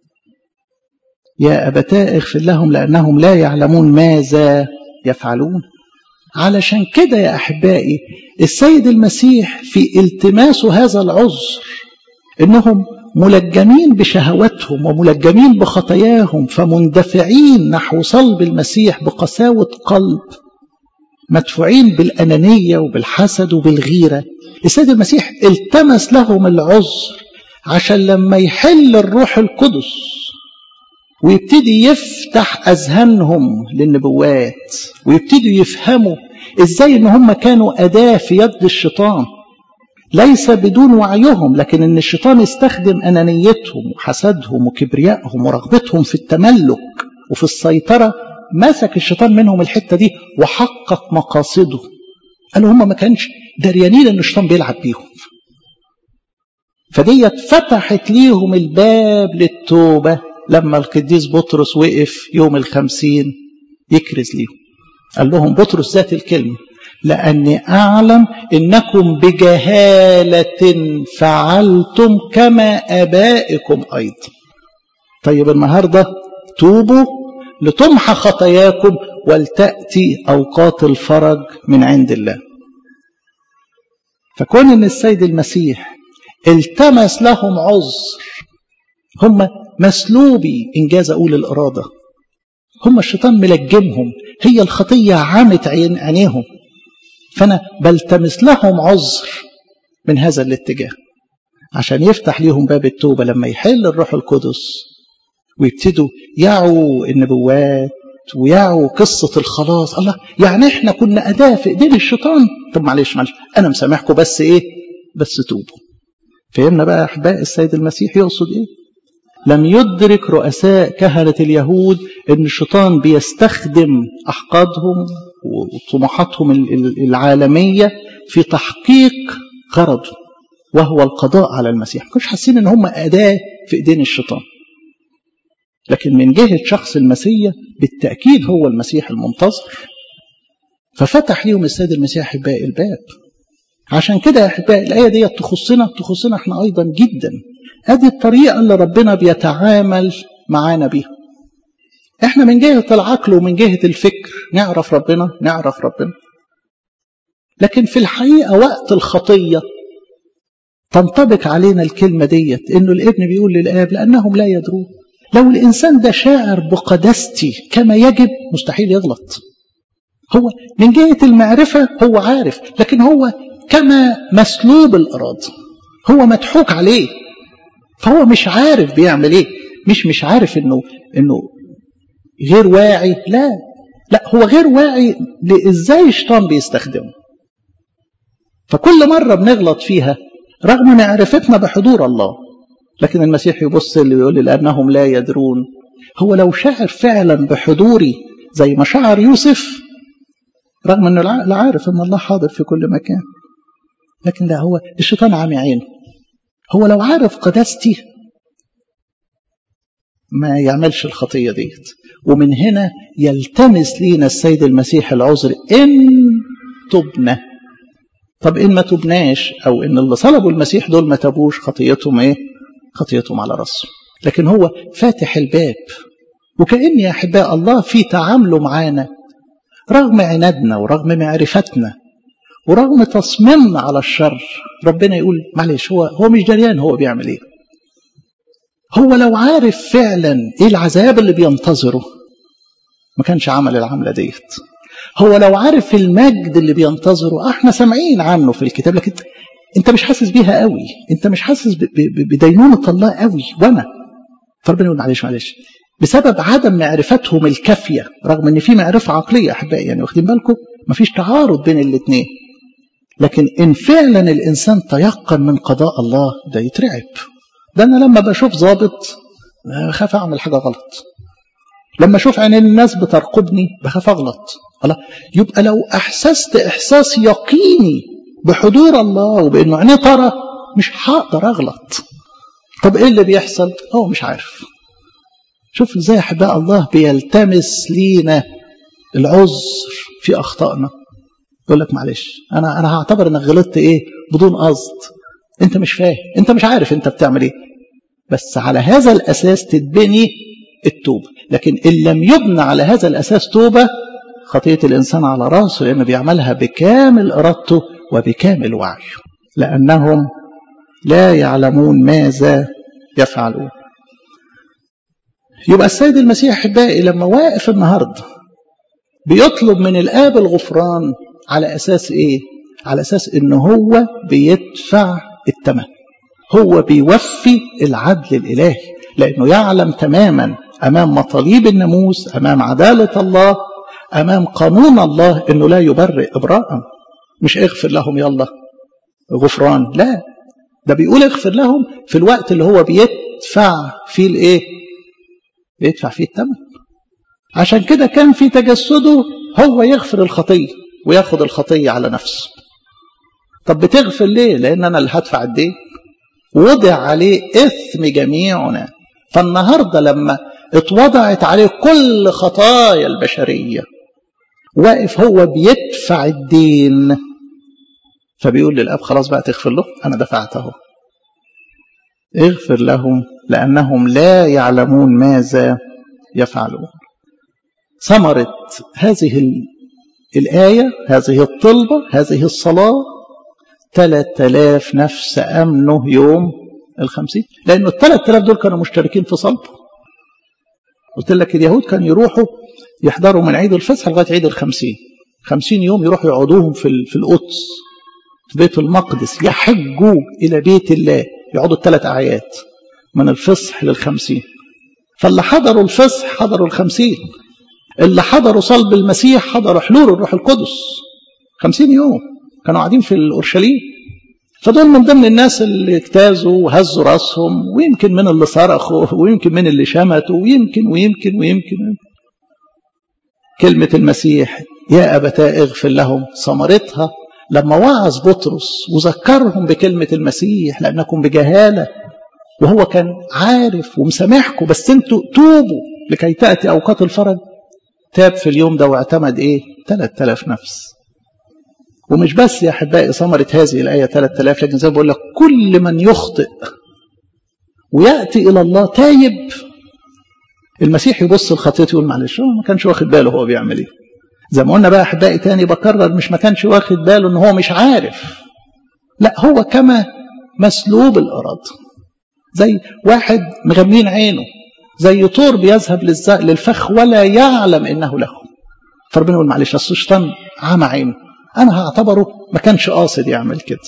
يا ابتاه اغفر لهم لانهم لا يعلمون ماذا يفعلون علشان كده يا احبائي السيد المسيح في التماس هذا العذر انهم ملجمين بشهواتهم وملجمين بخطاياهم فمندفعين نحو صلب المسيح بقساوة قلب مدفوعين بالأنانية وبالحسد وبالغيرة السيد المسيح التمس لهم العذر عشان لما يحل الروح القدس ويبتدي يفتح أذهانهم للنبوات ويبتدوا يفهموا ازاي ان هم كانوا أداة في يد الشيطان ليس بدون وعيهم لكن ان الشيطان استخدم انانيتهم وحسدهم وكبريائهم ورغبتهم في التملك وفي السيطره مسك الشيطان منهم الحته دي وحقق مقاصده قالوا هم ما كانش دريانين ان الشيطان بيلعب بيهم فديت فتحت ليهم الباب للتوبه لما القديس بطرس وقف يوم الخمسين يكرز ليهم قال لهم بطرس ذات الكلمة لأني أعلم إنكم بجهالة فعلتم كما آبائكم أيضا طيب النهاردة توبوا لتمحى خطاياكم ولتأتي أوقات الفرج من عند الله فكون ان السيد المسيح التمس لهم عذر هم مسلوبي انجاز اقول الاراده هم الشيطان ملجمهم هي الخطيه عامت عين عينيهم فانا بلتمس لهم عذر من هذا الاتجاه عشان يفتح ليهم باب التوبه لما يحل الروح القدس ويبتدوا يعوا النبوات ويعوا قصة الخلاص الله يعني احنا كنا أداة في ايدين الشيطان طب معلش معلش أنا مسامحكم بس إيه بس توبوا فهمنا بقى أحباء السيد المسيح يقصد إيه لم يدرك رؤساء كهنة اليهود أن الشيطان بيستخدم أحقادهم وطموحاتهم العالمية في تحقيق غرضه وهو القضاء على المسيح ما كانوش حاسين ان هم أداة في ايدين الشيطان لكن من جهة شخص المسيح بالتأكيد هو المسيح المنتظر ففتح ليهم السيد المسيح أحباء الباب عشان كده يا أحباء الآية دي تخصنا تخصنا احنا أيضا جدا هذه الطريقة اللي ربنا بيتعامل معانا بيها احنا من جهة العقل ومن جهة الفكر نعرف ربنا نعرف ربنا لكن في الحقيقة وقت الخطية تنطبق علينا الكلمة ديت انه الابن بيقول للآب لأنهم لا يدرون لو الإنسان ده شاعر بقداستي كما يجب مستحيل يغلط هو من جهة المعرفة هو عارف لكن هو كما مسلوب الإرادة هو مضحوك عليه فهو مش عارف بيعمل ايه مش مش عارف انه انه غير واعي لا لا هو غير واعي ازاي الشيطان بيستخدمه فكل مرة بنغلط فيها رغم معرفتنا بحضور الله لكن المسيح يبص اللي ويقول لي لأنهم لا يدرون هو لو شعر فعلا بحضوري زي ما شعر يوسف رغم انه لا عارف ان الله حاضر في كل مكان لكن ده هو الشيطان عامي عينه هو لو عارف قداستي ما يعملش الخطية ديت ومن هنا يلتمس لينا السيد المسيح العذر إن تبنى طب إن ما تبناش أو إن اللي صلبوا المسيح دول ما تبوش خطيتهم إيه خطيتهم على رأسه لكن هو فاتح الباب وكأن يا أحباء الله في تعامله معانا رغم عنادنا ورغم معرفتنا ورغم تصميمنا على الشر ربنا يقول معلش هو هو مش دريان هو بيعمل ايه هو لو عارف فعلا ايه العذاب اللي بينتظره ما كانش عمل العمله ديت هو لو عارف المجد اللي بينتظره احنا سامعين عنه في الكتاب لكن انت مش حاسس بيها قوي انت مش حاسس بدينونة الله قوي وانا فربنا يقول معلش معلش بسبب عدم معرفتهم الكافيه رغم ان في معرفه عقليه احبائي يعني واخدين بالكم مفيش تعارض بين الاثنين لكن ان فعلا الانسان تيقن من قضاء الله ده يترعب ده انا لما بشوف ظابط بخاف اعمل حاجه غلط لما اشوف عين الناس بترقبني بخاف اغلط الله يبقى لو احسست احساس يقيني بحضور الله وبانه عينيه ترى مش هقدر اغلط طب ايه اللي بيحصل هو مش عارف شوف ازاي احباء الله بيلتمس لينا العذر في اخطائنا يقول لك معلش انا انا هعتبر انك غلطت ايه بدون قصد انت مش فاهم انت مش عارف انت بتعمل ايه بس على هذا الاساس تتبني التوبه لكن ان لم يبنى على هذا الاساس توبه خطيه الانسان على راسه لانه بيعملها بكامل ارادته وبكامل وعيه لانهم لا يعلمون ماذا يفعلون يبقى السيد المسيح احبائي لما واقف النهارده بيطلب من الاب الغفران على اساس ايه على اساس ان هو بيدفع الثمن هو بيوفي العدل الالهي لانه يعلم تماما امام مطالب الناموس امام عداله الله امام قانون الله انه لا يبرئ ابراء مش اغفر لهم يلا غفران لا ده بيقول اغفر لهم في الوقت اللي هو بيدفع فيه الايه بيدفع فيه الثمن عشان كده كان في تجسده هو يغفر الخطيه وياخد الخطيه على نفسه طب بتغفر ليه لان انا اللي هدفع الدين وضع عليه اثم جميعنا فالنهاردة لما اتوضعت عليه كل خطايا البشرية واقف هو بيدفع الدين فبيقول للأب خلاص بقى تغفر له أنا دفعته اغفر لهم لأنهم لا يعلمون ماذا يفعلون ثمرة هذه الآية هذه الطلبة هذه الصلاة ثلاث آلاف نفس أمنه يوم الخمسين لأنه الثلاث آلاف دول كانوا مشتركين في صلبه قلت لك اليهود كانوا يروحوا يحضروا من عيد الفصح لغاية عيد الخمسين خمسين يوم يروحوا يقعدوهم في, في القدس في بيت المقدس يحجوا إلى بيت الله يقعدوا الثلاث أعياد من الفصح للخمسين فاللي حضروا الفصح حضروا الخمسين اللي حضروا صلب المسيح حضروا حلول الروح القدس خمسين يوم كانوا قاعدين في الأورشليم فدول من ضمن الناس اللي اجتازوا وهزوا راسهم ويمكن من اللي صرخوا ويمكن من اللي شمتوا ويمكن ويمكن ويمكن كلمة المسيح يا أبتاه اغفر لهم ثمرتها لما وعظ بطرس وذكرهم بكلمة المسيح لأنكم بجهالة وهو كان عارف ومسامحكم بس انتوا توبوا لكي تأتي أوقات الفرج تاب في اليوم ده واعتمد ايه 3000 نفس ومش بس يا احبائي ثمرة هذه الآية 3000 لكن زي ما بقول لك كل من يخطئ ويأتي إلى الله تايب المسيح يبص لخطيته يقول معلش هو ما كانش واخد باله هو بيعمل ايه زي ما قلنا بقى احبائي تاني بكرر مش ما كانش واخد باله ان هو مش عارف لا هو كما مسلوب الإرادة زي واحد مغمين عينه زي طور بيذهب للفخ ولا يعلم انه له فربنا يقول معلش اصل الشيطان عمى عينه انا هعتبره ما كانش قاصد يعمل كده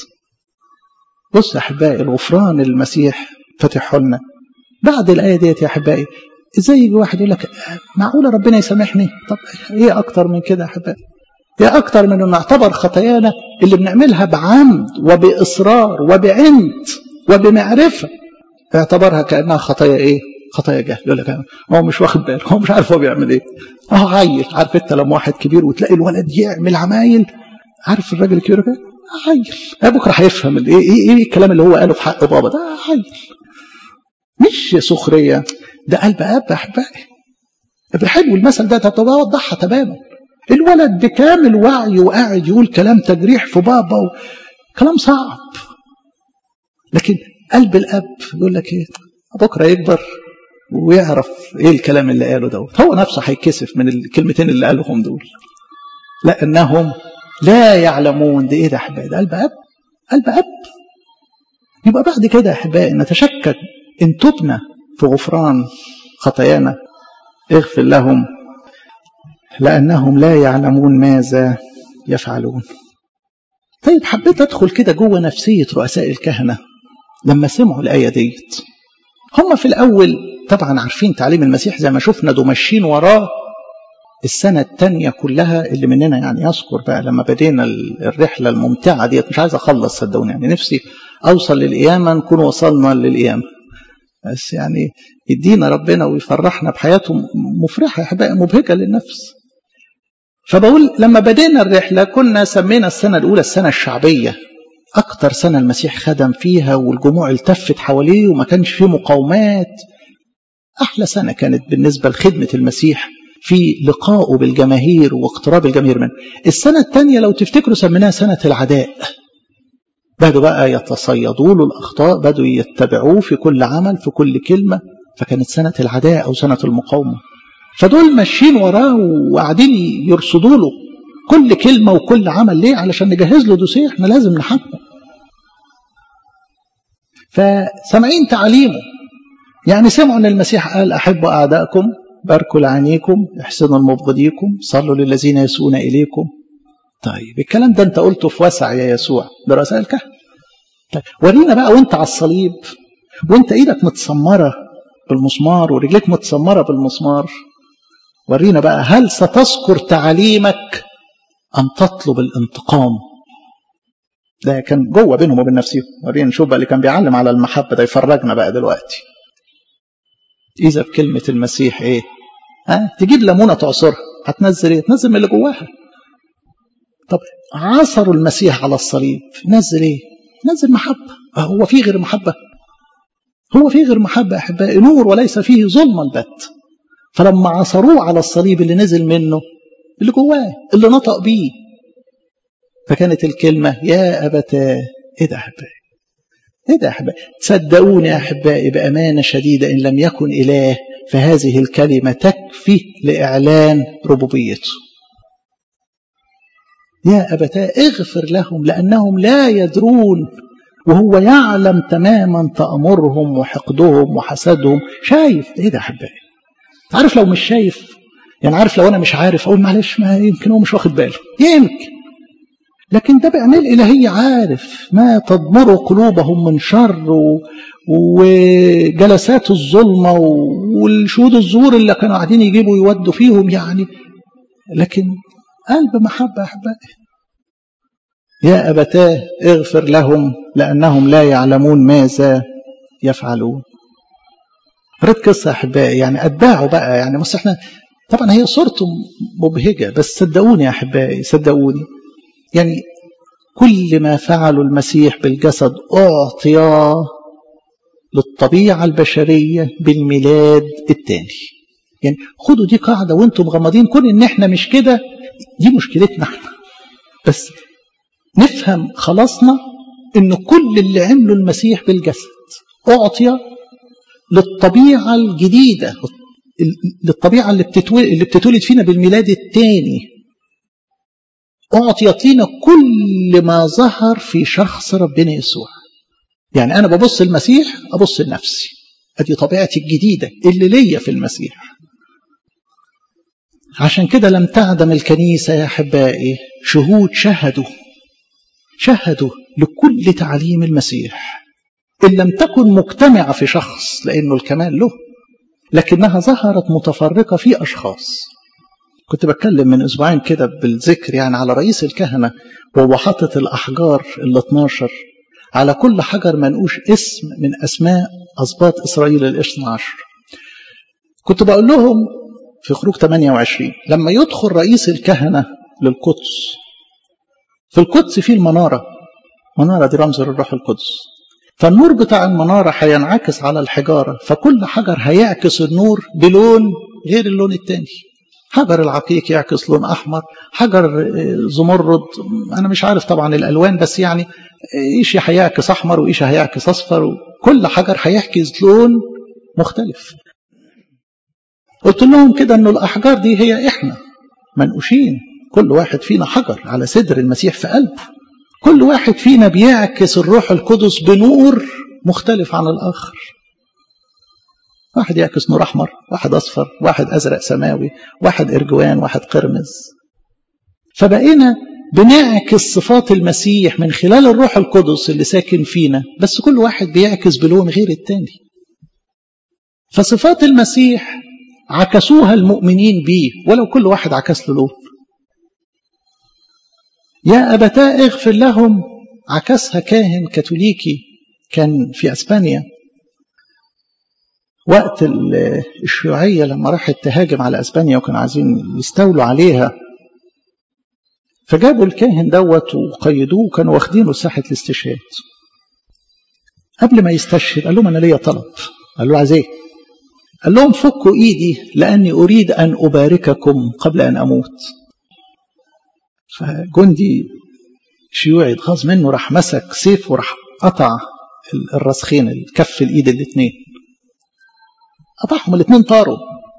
بص يا احبائي الغفران المسيح فتحه لنا بعد الايه ديت يا احبائي ازاي يجي واحد يقول لك معقوله ربنا يسامحني طب ايه اكتر من كده يا احبائي ايه اكتر من انه نعتبر خطايانا اللي بنعملها بعمد وباصرار وبعند وبمعرفه اعتبرها كانها خطايا ايه خطايا جهل يقول لك هو مش واخد باله هو مش عارف هو بيعمل ايه اهو عيل عارف انت لما واحد كبير وتلاقي الولد يعمل عمايل عارف الراجل الكبير كده عيل بكره هيفهم ايه ايه ايه الكلام اللي هو قاله في حق بابا ده عيل مش سخريه ده قلب اب يا احبائي حلو المثل ده طب اوضحها تماما الولد بكامل وعي وقاعد يقول كلام تجريح في بابا و... كلام صعب لكن قلب الاب يقول لك ايه بكره يكبر ويعرف ايه الكلام اللي قاله دوت هو نفسه هيكسف من الكلمتين اللي قالهم دول لانهم لا يعلمون ده ايه ده احبائي ده قلب اب قلب اب يبقى بعد كده يا احبائي نتشكك ان تبنا في غفران خطايانا اغفر لهم لانهم لا يعلمون ماذا يفعلون طيب حبيت ادخل كده جوه نفسيه رؤساء الكهنه لما سمعوا الايه ديت هم في الاول طبعا عارفين تعليم المسيح زي ما شفنا دول ماشيين وراه السنة الثانية كلها اللي مننا يعني يذكر بقى لما بدينا الرحلة الممتعة ديت مش عايز أخلص صدقوني يعني نفسي أوصل للقيامة نكون وصلنا للقيامة بس يعني يدينا ربنا ويفرحنا بحياته مفرحة يا مبهجة للنفس فبقول لما بدينا الرحلة كنا سمينا السنة الأولى السنة الشعبية أكتر سنة المسيح خدم فيها والجموع التفت حواليه وما كانش فيه مقاومات أحلى سنة كانت بالنسبة لخدمة المسيح في لقائه بالجماهير واقتراب الجماهير منه السنة الثانية لو تفتكروا سميناها سنة العداء بدوا بقى يتصيدوا له الأخطاء بدوا يتبعوه في كل عمل في كل كلمة فكانت سنة العداء أو سنة المقاومة فدول ماشيين وراه وقاعدين يرصدوا له كل كلمة وكل عمل ليه علشان نجهز له دوسيه احنا لازم نحاكمه فسامعين تعليمه يعني سمعوا ان المسيح قال احبوا اعدائكم باركوا لعينيكم احسنوا لمبغضيكم صلوا للذين يسوون اليكم طيب الكلام ده انت قلته في وسع يا يسوع برسائل الكهنة طيب ورينا بقى وانت على الصليب وانت ايدك متسمرة بالمسمار ورجليك متسمرة بالمسمار ورينا بقى هل ستذكر تعاليمك أم تطلب الانتقام ده كان جوه بينهم وبين نفسهم ورينا نشوف بقى اللي كان بيعلم على المحبة ده يفرجنا بقى دلوقتي إذا بكلمة المسيح إيه ها تجيب ليمونة تعصرها هتنزل إيه تنزل من اللي جواها طب عصروا المسيح على الصليب نزل إيه نزل محبة هو في غير محبة هو فيه غير محبة أحبائي نور وليس فيه ظلم البت فلما عصروه على الصليب اللي نزل منه اللي جواه اللي نطق بيه فكانت الكلمة يا أبتاه إيه ده أحبائي إيه ده أحبائي صدقوني يا أحبائي بأمانة شديدة إن لم يكن إله فهذه الكلمة تكفي لإعلان ربوبيته يا أبتاه اغفر لهم لأنهم لا يدرون وهو يعلم تماما تأمرهم وحقدهم وحسدهم شايف ايه ده احبائي عارف لو مش شايف يعني عارف لو انا مش عارف اقول معلش ما يمكن هو مش واخد باله يمكن لكن ده بأعمال إلهية عارف ما تضمر قلوبهم من شر و... وجلسات الظلمة والشهود الزور اللي كانوا قاعدين يجيبوا يودوا فيهم يعني لكن قلب محبة أحبائي يا أبتاه اغفر لهم لأنهم لا يعلمون ماذا يفعلون قريت قصة أحبائي يعني أتباعوا بقى يعني بس احنا طبعا هي صورته مبهجة بس صدقوني يا أحبائي صدقوني يعني كل ما فعله المسيح بالجسد أعطي للطبيعة البشرية بالميلاد الثاني يعني خدوا دي قاعدة وانتم مغمضين كون ان احنا مش كده دي مشكلتنا احنا بس نفهم خلاصنا ان كل اللي عمله المسيح بالجسد اعطي للطبيعه الجديده للطبيعه اللي بتتولد اللي بتتولد فينا بالميلاد الثاني اعطيت لنا كل ما ظهر في شخص ربنا يسوع يعني انا ببص المسيح ابص لنفسي ادي طبيعتي الجديده اللي ليا في المسيح عشان كده لم تعدم الكنيسه يا احبائي شهود شهدوا شهدوا لكل تعليم المسيح إن لم تكن مجتمعة في شخص لأنه الكمال له لكنها ظهرت متفرقة في أشخاص كنت بتكلم من أسبوعين كده بالذكر يعني على رئيس الكهنة وهو حاطط الأحجار ال 12 على كل حجر منقوش اسم من أسماء أسباط إسرائيل الاثنى عشر كنت بقول لهم في خروج 28 لما يدخل رئيس الكهنة للقدس في القدس في المنارة منارة دي رمز للروح القدس فالنور بتاع المنارة هينعكس على الحجارة فكل حجر هيعكس النور بلون غير اللون التاني حجر العقيق يعكس لون أحمر حجر زمرد أنا مش عارف طبعا الألوان بس يعني إيش هيعكس أحمر وإيش هيعكس أصفر كل حجر هيعكس لون مختلف قلت لهم كده أنه الأحجار دي هي إحنا منقوشين كل واحد فينا حجر على صدر المسيح في قلبه كل واحد فينا بيعكس الروح القدس بنور مختلف عن الآخر واحد يعكس نور أحمر واحد أصفر واحد أزرق سماوي واحد إرجوان واحد قرمز فبقينا بنعكس صفات المسيح من خلال الروح القدس اللي ساكن فينا بس كل واحد بيعكس بلون غير التاني فصفات المسيح عكسوها المؤمنين بيه ولو كل واحد عكس له لون يا أبتاء اغفر لهم عكسها كاهن كاثوليكي كان في أسبانيا وقت الشيوعية لما راحت تهاجم على أسبانيا وكانوا عايزين يستولوا عليها فجابوا الكاهن دوت وقيدوه وكانوا واخدينه ساحة الاستشهاد قبل ما يستشهد قال لهم أنا ليا طلب قال له عايز ايه قال لهم فكوا ايدي لاني اريد ان ابارككم قبل ان اموت فجندي شيوعي اتغاظ منه راح مسك سيف وراح قطع الرسخين الكف الايد الاثنين قطعهم الاثنين طاروا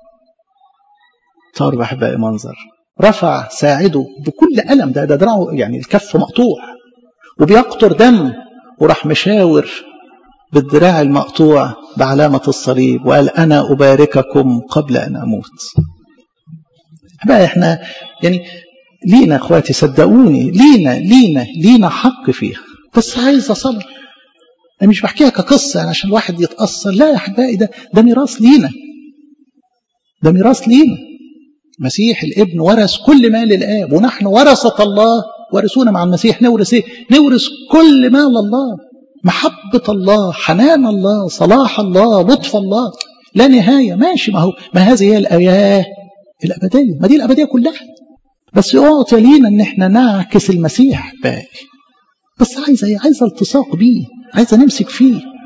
طاروا بحبائي منظر رفع ساعده بكل ألم ده ده دراعه يعني الكف مقطوع وبيقطر دم وراح مشاور بالدراع المقطوع بعلامة الصليب وقال أنا أبارككم قبل أن أموت بقى احنا يعني لينا اخواتي صدقوني لينا لينا لينا حق فيها بس عايز اصلي انا مش بحكيها كقصه يعني عشان الواحد يتاثر لا يا احبائي ده ده ميراث لينا ده ميراث لينا مسيح الابن ورث كل مال الاب ونحن ورثه الله ورثونا مع المسيح نورث ايه نورث كل مال الله محبه الله حنان الله صلاح الله لطف الله لا نهايه ماشي ما هو ما هذه هي الاياه الابديه ما دي الابديه كلها بس اعطي لينا ان احنا نعكس المسيح باقي بس عايزه ايه عايزه التصاق بيه عايزه نمسك فيه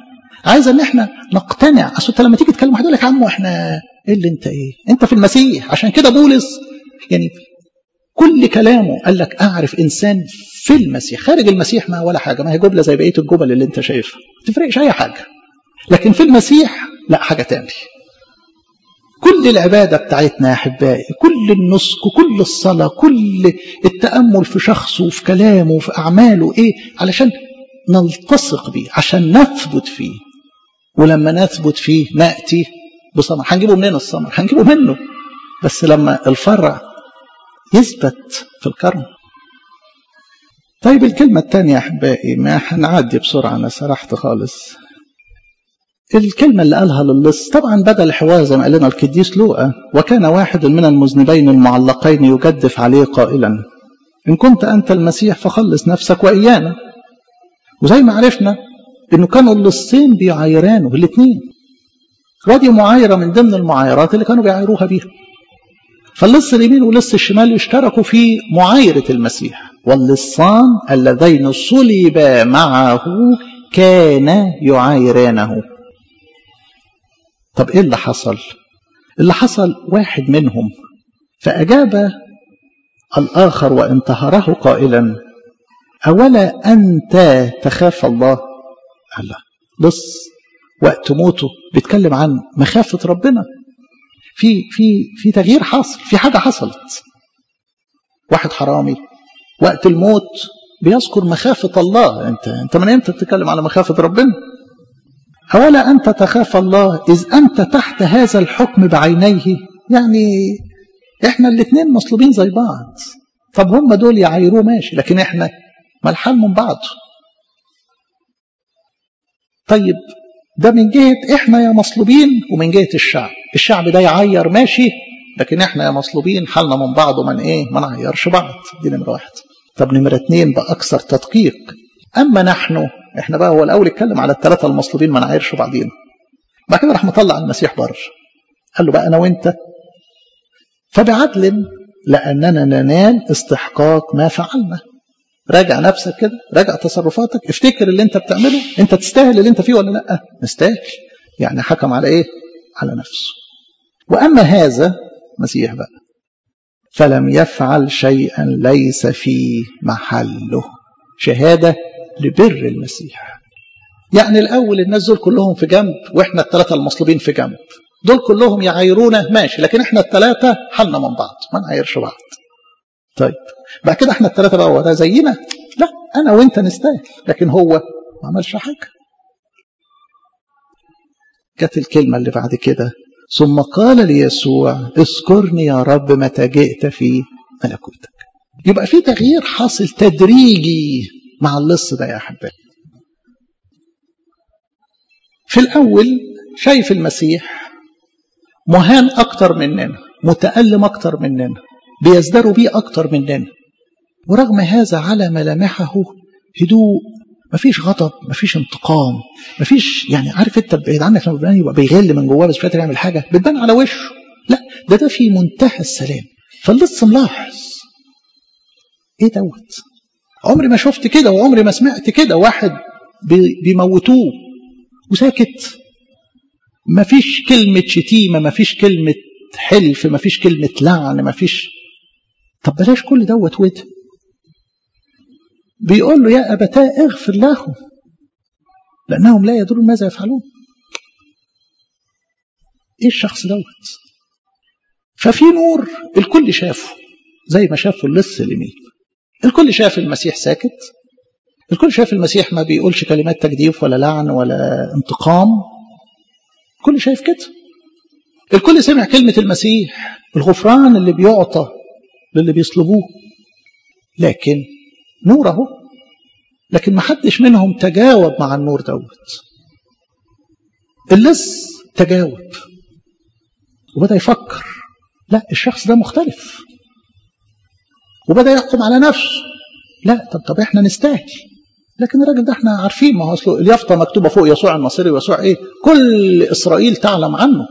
عايزه ان احنا نقتنع اصل انت لما تيجي تكلم واحد يقول لك يا عم احنا ايه اللي انت ايه انت في المسيح عشان كده بولس يعني كل كلامه قال لك اعرف انسان في المسيح خارج المسيح ما ولا حاجه ما هي جمله زي بقيه الجمل اللي انت شايفها ما تفرقش اي حاجه لكن في المسيح لا حاجه تاني كل العباده بتاعتنا يا احبائي كل النسك وكل الصلاه كل التامل في شخصه وفي كلامه وفي اعماله ايه علشان نلتصق بيه عشان نثبت فيه ولما نثبت فيه ناتي بثمر هنجيبه منين الثمر هنجيبه منه بس لما الفرع يثبت في الكرم طيب الكلمة الثانية يا أحبائي ما هنعدي بسرعة أنا سرحت خالص الكلمة اللي قالها للص طبعا بدأ الحوار زي ما قال لنا القديس لوقا وكان واحد من المذنبين المعلقين يجدف عليه قائلا إن كنت أنت المسيح فخلص نفسك وإيانا وزي ما عرفنا إنه كانوا اللصين بيعايرانه الاثنين ودي معايرة من ضمن المعايرات اللي كانوا بيعايروها بيها فاللص اليمين واللص الشمال يشتركوا في معايرة المسيح واللصان اللذين صلبا معه كان يعايرانه طب ايه اللي حصل اللي حصل واحد منهم فأجاب الآخر وانتهره قائلا أولا أنت تخاف الله الله لص وقت موته بيتكلم عن مخافة ربنا في في في تغيير حاصل في حاجة حصلت واحد حرامي وقت الموت بيذكر مخافة الله انت انت من امتى بتتكلم على مخافة ربنا أولا أنت تخاف الله إذ أنت تحت هذا الحكم بعينيه يعني إحنا الاثنين مصلوبين زي بعض طب هم دول يعايروه ماشي لكن إحنا ما الحال من بعض طيب ده من جهة إحنا يا مصلوبين ومن جهة الشعب الشعب ده يعير ماشي لكن إحنا يا مصلوبين حالنا من بعض ومن إيه ما نعيرش بعض دي نمرة واحد طب نمرة اتنين بأكثر تدقيق أما نحن احنا بقى هو الاول اتكلم على الثلاثه المصلوبين ما نعايرش بعضينا بعد كده راح مطلع المسيح بره قال له بقى انا وانت فبعدل لاننا ننال استحقاق ما فعلنا راجع نفسك كده راجع تصرفاتك افتكر اللي انت بتعمله انت تستاهل اللي انت فيه ولا لا نستاهل يعني حكم على ايه على نفسه واما هذا مسيح بقى فلم يفعل شيئا ليس في محله شهاده لبر المسيح يعني الأول الناس دول كلهم في جنب وإحنا الثلاثة المصلوبين في جنب دول كلهم يعايرونا ماشي لكن إحنا الثلاثة حالنا من بعض ما نعايرش بعض طيب بعد كده إحنا الثلاثة بقى هو ده زينا لا أنا وأنت نستاهل لكن هو ما عملش حاجة جت الكلمة اللي بعد كده ثم قال ليسوع اذكرني يا رب متى جئت في ملكوتك يبقى في تغيير حاصل تدريجي مع اللص ده يا أحبائي في الأول شايف المسيح مهان أكتر مننا متألم أكتر مننا بيزدروا بيه أكتر مننا ورغم هذا على ملامحه هدوء مفيش غضب مفيش انتقام مفيش يعني عارف انت بعيد عنك لما بيبان يبقى بيغل من جواه بس مش قادر يعمل حاجه بتبان على وشه لا ده ده في منتهى السلام فاللص ملاحظ ايه دوت عمري ما شفت كده وعمري ما سمعت كده واحد بيموتوه وساكت ما فيش كلمة شتيمة ما فيش كلمة حلف ما فيش كلمة لعن ما فيش طب بلاش كل دوت وده بيقول له يا أبتاه اغفر لهم لأنهم لا يدرون ماذا يفعلون ايه الشخص دوت ففي نور الكل شافه زي ما شافه اللص اليمين الكل شاف المسيح ساكت الكل شاف المسيح ما بيقولش كلمات تجديف ولا لعن ولا انتقام الكل شايف كده الكل سمع كلمة المسيح الغفران اللي بيعطى للي بيصلبوه لكن نور اهو لكن ما حدش منهم تجاوب مع النور دوت اللص تجاوب وبدأ يفكر لا الشخص ده مختلف وبدأ يحكم على نفسه لا طب طب احنا نستاهل لكن الراجل ده احنا عارفين ما هو اصله اليافطه مكتوبه فوق يسوع الناصري ويسوع ايه؟ كل اسرائيل تعلم عنه.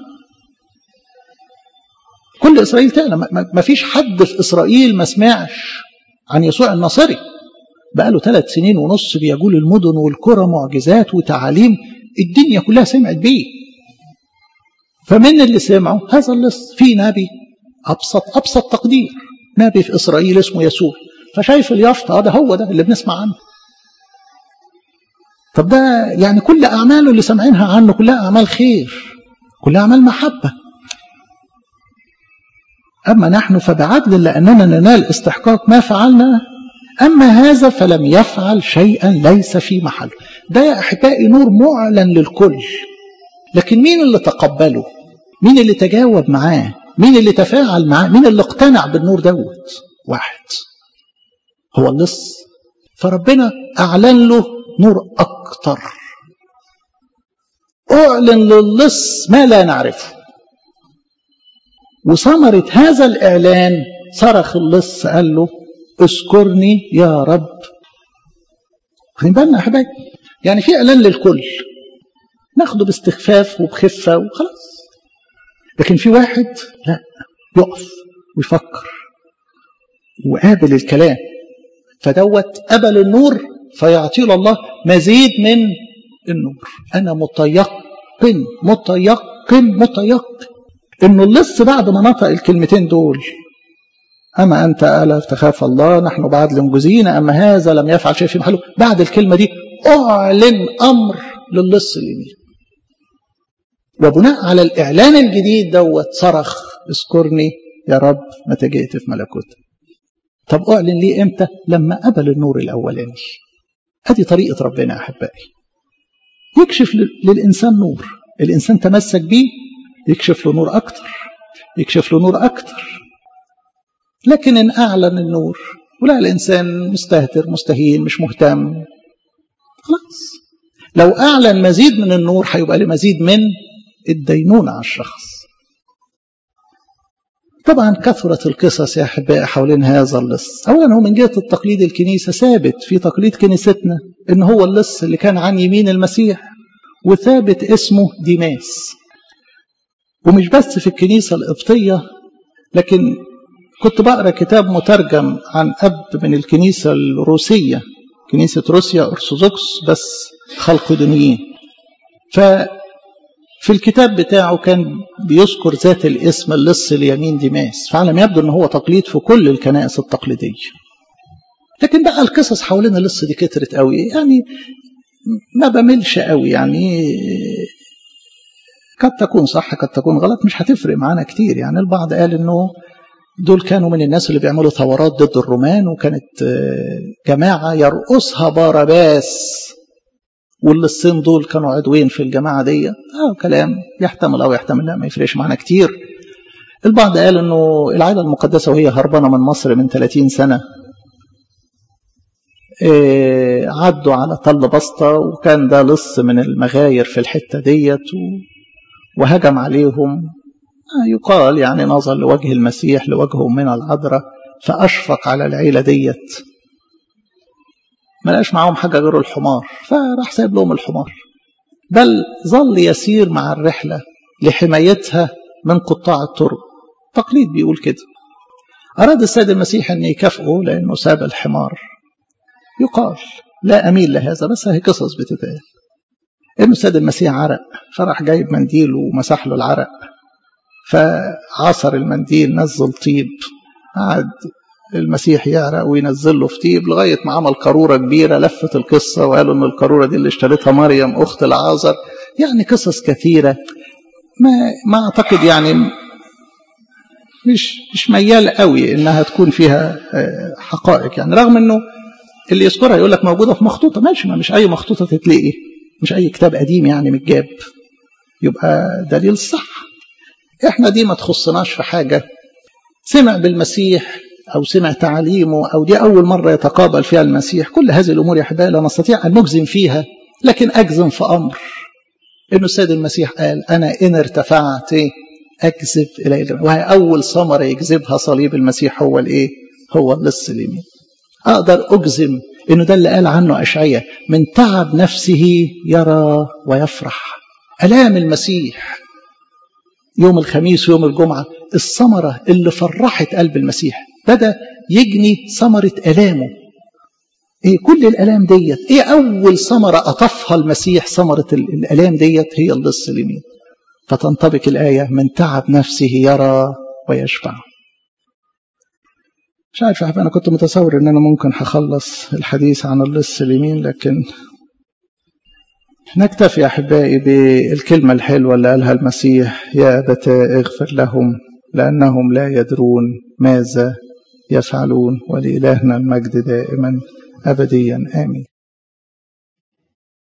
كل اسرائيل تعلم ما فيش حد في اسرائيل ما سمعش عن يسوع الناصري. بقى له ثلاث سنين ونص بيجول المدن والقرى معجزات وتعاليم الدنيا كلها سمعت بيه فمن اللي سمعوا هذا اللص في نبي ابسط ابسط تقدير نبي في اسرائيل اسمه يسوع فشايف اليافطه ده هو ده اللي بنسمع عنه طب ده يعني كل اعماله اللي سامعينها عنه كلها اعمال خير كلها اعمال محبه اما نحن فبعدل لاننا ننال استحقاق ما فعلنا اما هذا فلم يفعل شيئا ليس في محله ده يا احبائي نور معلن للكل لكن مين اللي تقبله مين اللي تجاوب معاه مين اللي تفاعل معاه مين اللي اقتنع بالنور دوت واحد هو اللص فربنا اعلن له نور اكتر اعلن للص ما لا نعرفه وثمرة هذا الإعلان صرخ اللص قال له اذكرني يا رب واخدين بالنا يا حبايبي يعني في إعلان للكل ناخده باستخفاف وبخفة وخلاص لكن في واحد لا يقف ويفكر وقابل الكلام فدوت قبل النور فيعطي له الله مزيد من النور أنا متيقن متيقن متيقن انه اللص بعد ما نطق الكلمتين دول اما انت الا تخاف الله نحن بعد لمجزين اما هذا لم يفعل شيء في محله بعد الكلمه دي اعلن امر للص اليمين وبناء على الاعلان الجديد دوت صرخ اذكرني يا رب متى جئت في ملكوتك طب اعلن ليه امتى لما قبل النور الاولاني ادي طريقه ربنا يا احبائي يكشف للانسان نور الانسان تمسك بيه يكشف له نور أكتر يكشف له نور أكتر لكن إن أعلن النور ولا الإنسان مستهتر مستهين مش مهتم خلاص لو أعلن مزيد من النور هيبقى له مزيد من الدينونة على الشخص طبعا كثرت القصص يا أحبائي حوالين هذا اللص أولا هو من جهة التقليد الكنيسة ثابت في تقليد كنيستنا إن هو اللص اللي كان عن يمين المسيح وثابت اسمه ديماس ومش بس في الكنيسة القبطية لكن كنت بقرا كتاب مترجم عن أب من الكنيسة الروسية كنيسة روسيا أرثوذكس بس خلقدونيين ففي الكتاب بتاعه كان بيذكر ذات الاسم اللص اليمين ديماس فعلم يبدو ان هو تقليد في كل الكنائس التقليدية لكن بقى القصص حوالين اللص دي كترت قوي يعني ما بملش قوي يعني قد تكون صح قد تكون غلط مش هتفرق معانا كتير يعني البعض قال انه دول كانوا من الناس اللي بيعملوا ثورات ضد الرومان وكانت جماعة يرقصها باراباس واللصين دول كانوا عضوين في الجماعة دي اه كلام يحتمل او يحتمل لا ما يفرقش معانا كتير البعض قال انه العائلة المقدسة وهي هربانة من مصر من 30 سنة إيه عدوا على طل بسطة وكان ده لص من المغاير في الحتة ديت وهجم عليهم يقال يعني نظر لوجه المسيح لوجهه من العذراء فأشفق على العيلة ديت ما لقاش معاهم حاجة غير الحمار فراح سايب لهم الحمار بل ظل يسير مع الرحلة لحمايتها من قطاع الطرق تقليد بيقول كده أراد السيد المسيح أن يكافئه لأنه ساب الحمار يقال لا أميل لهذا بس هي قصص بتتقال انه السيد المسيح عرق فراح جايب منديل ومسح له العرق فعصر المنديل نزل طيب قعد المسيح يعرق وينزل له في طيب لغايه ما عمل قاروره كبيره لفت القصه وقالوا ان القاروره دي اللي اشتريتها مريم اخت العازر يعني قصص كثيره ما ما اعتقد يعني مش مش ميال قوي انها تكون فيها حقائق يعني رغم انه اللي يذكرها يقول لك موجوده في مخطوطه ماشي ما مش اي مخطوطه تتلاقي مش اي كتاب قديم يعني متجاب يبقى دليل صح احنا دي ما تخصناش في حاجه سمع بالمسيح او سمع تعاليمه او دي اول مره يتقابل فيها المسيح كل هذه الامور يا احبائي لا نستطيع ان نجزم فيها لكن اجزم في امر انه السيد المسيح قال انا ان ارتفعت اجذب الى وهي اول ثمره يجذبها صليب المسيح هو الايه هو اللص اليمين اقدر اجزم انه ده اللي قال عنه اشعياء من تعب نفسه يرى ويفرح الام المسيح يوم الخميس ويوم الجمعه الثمره اللي فرحت قلب المسيح بدا يجني ثمره الامه ايه كل الالام ديت ايه اول ثمره اطفها المسيح ثمره الالام ديت هي اللص اليمين فتنطبق الايه من تعب نفسه يرى ويشبع مش عارف انا كنت متصور ان انا ممكن هخلص الحديث عن اللص اليمين لكن نكتفي احبائي بالكلمه الحلوه اللي قالها المسيح يا ابتاه اغفر لهم لانهم لا يدرون ماذا يفعلون ولإلهنا المجد دائما أبديا آمين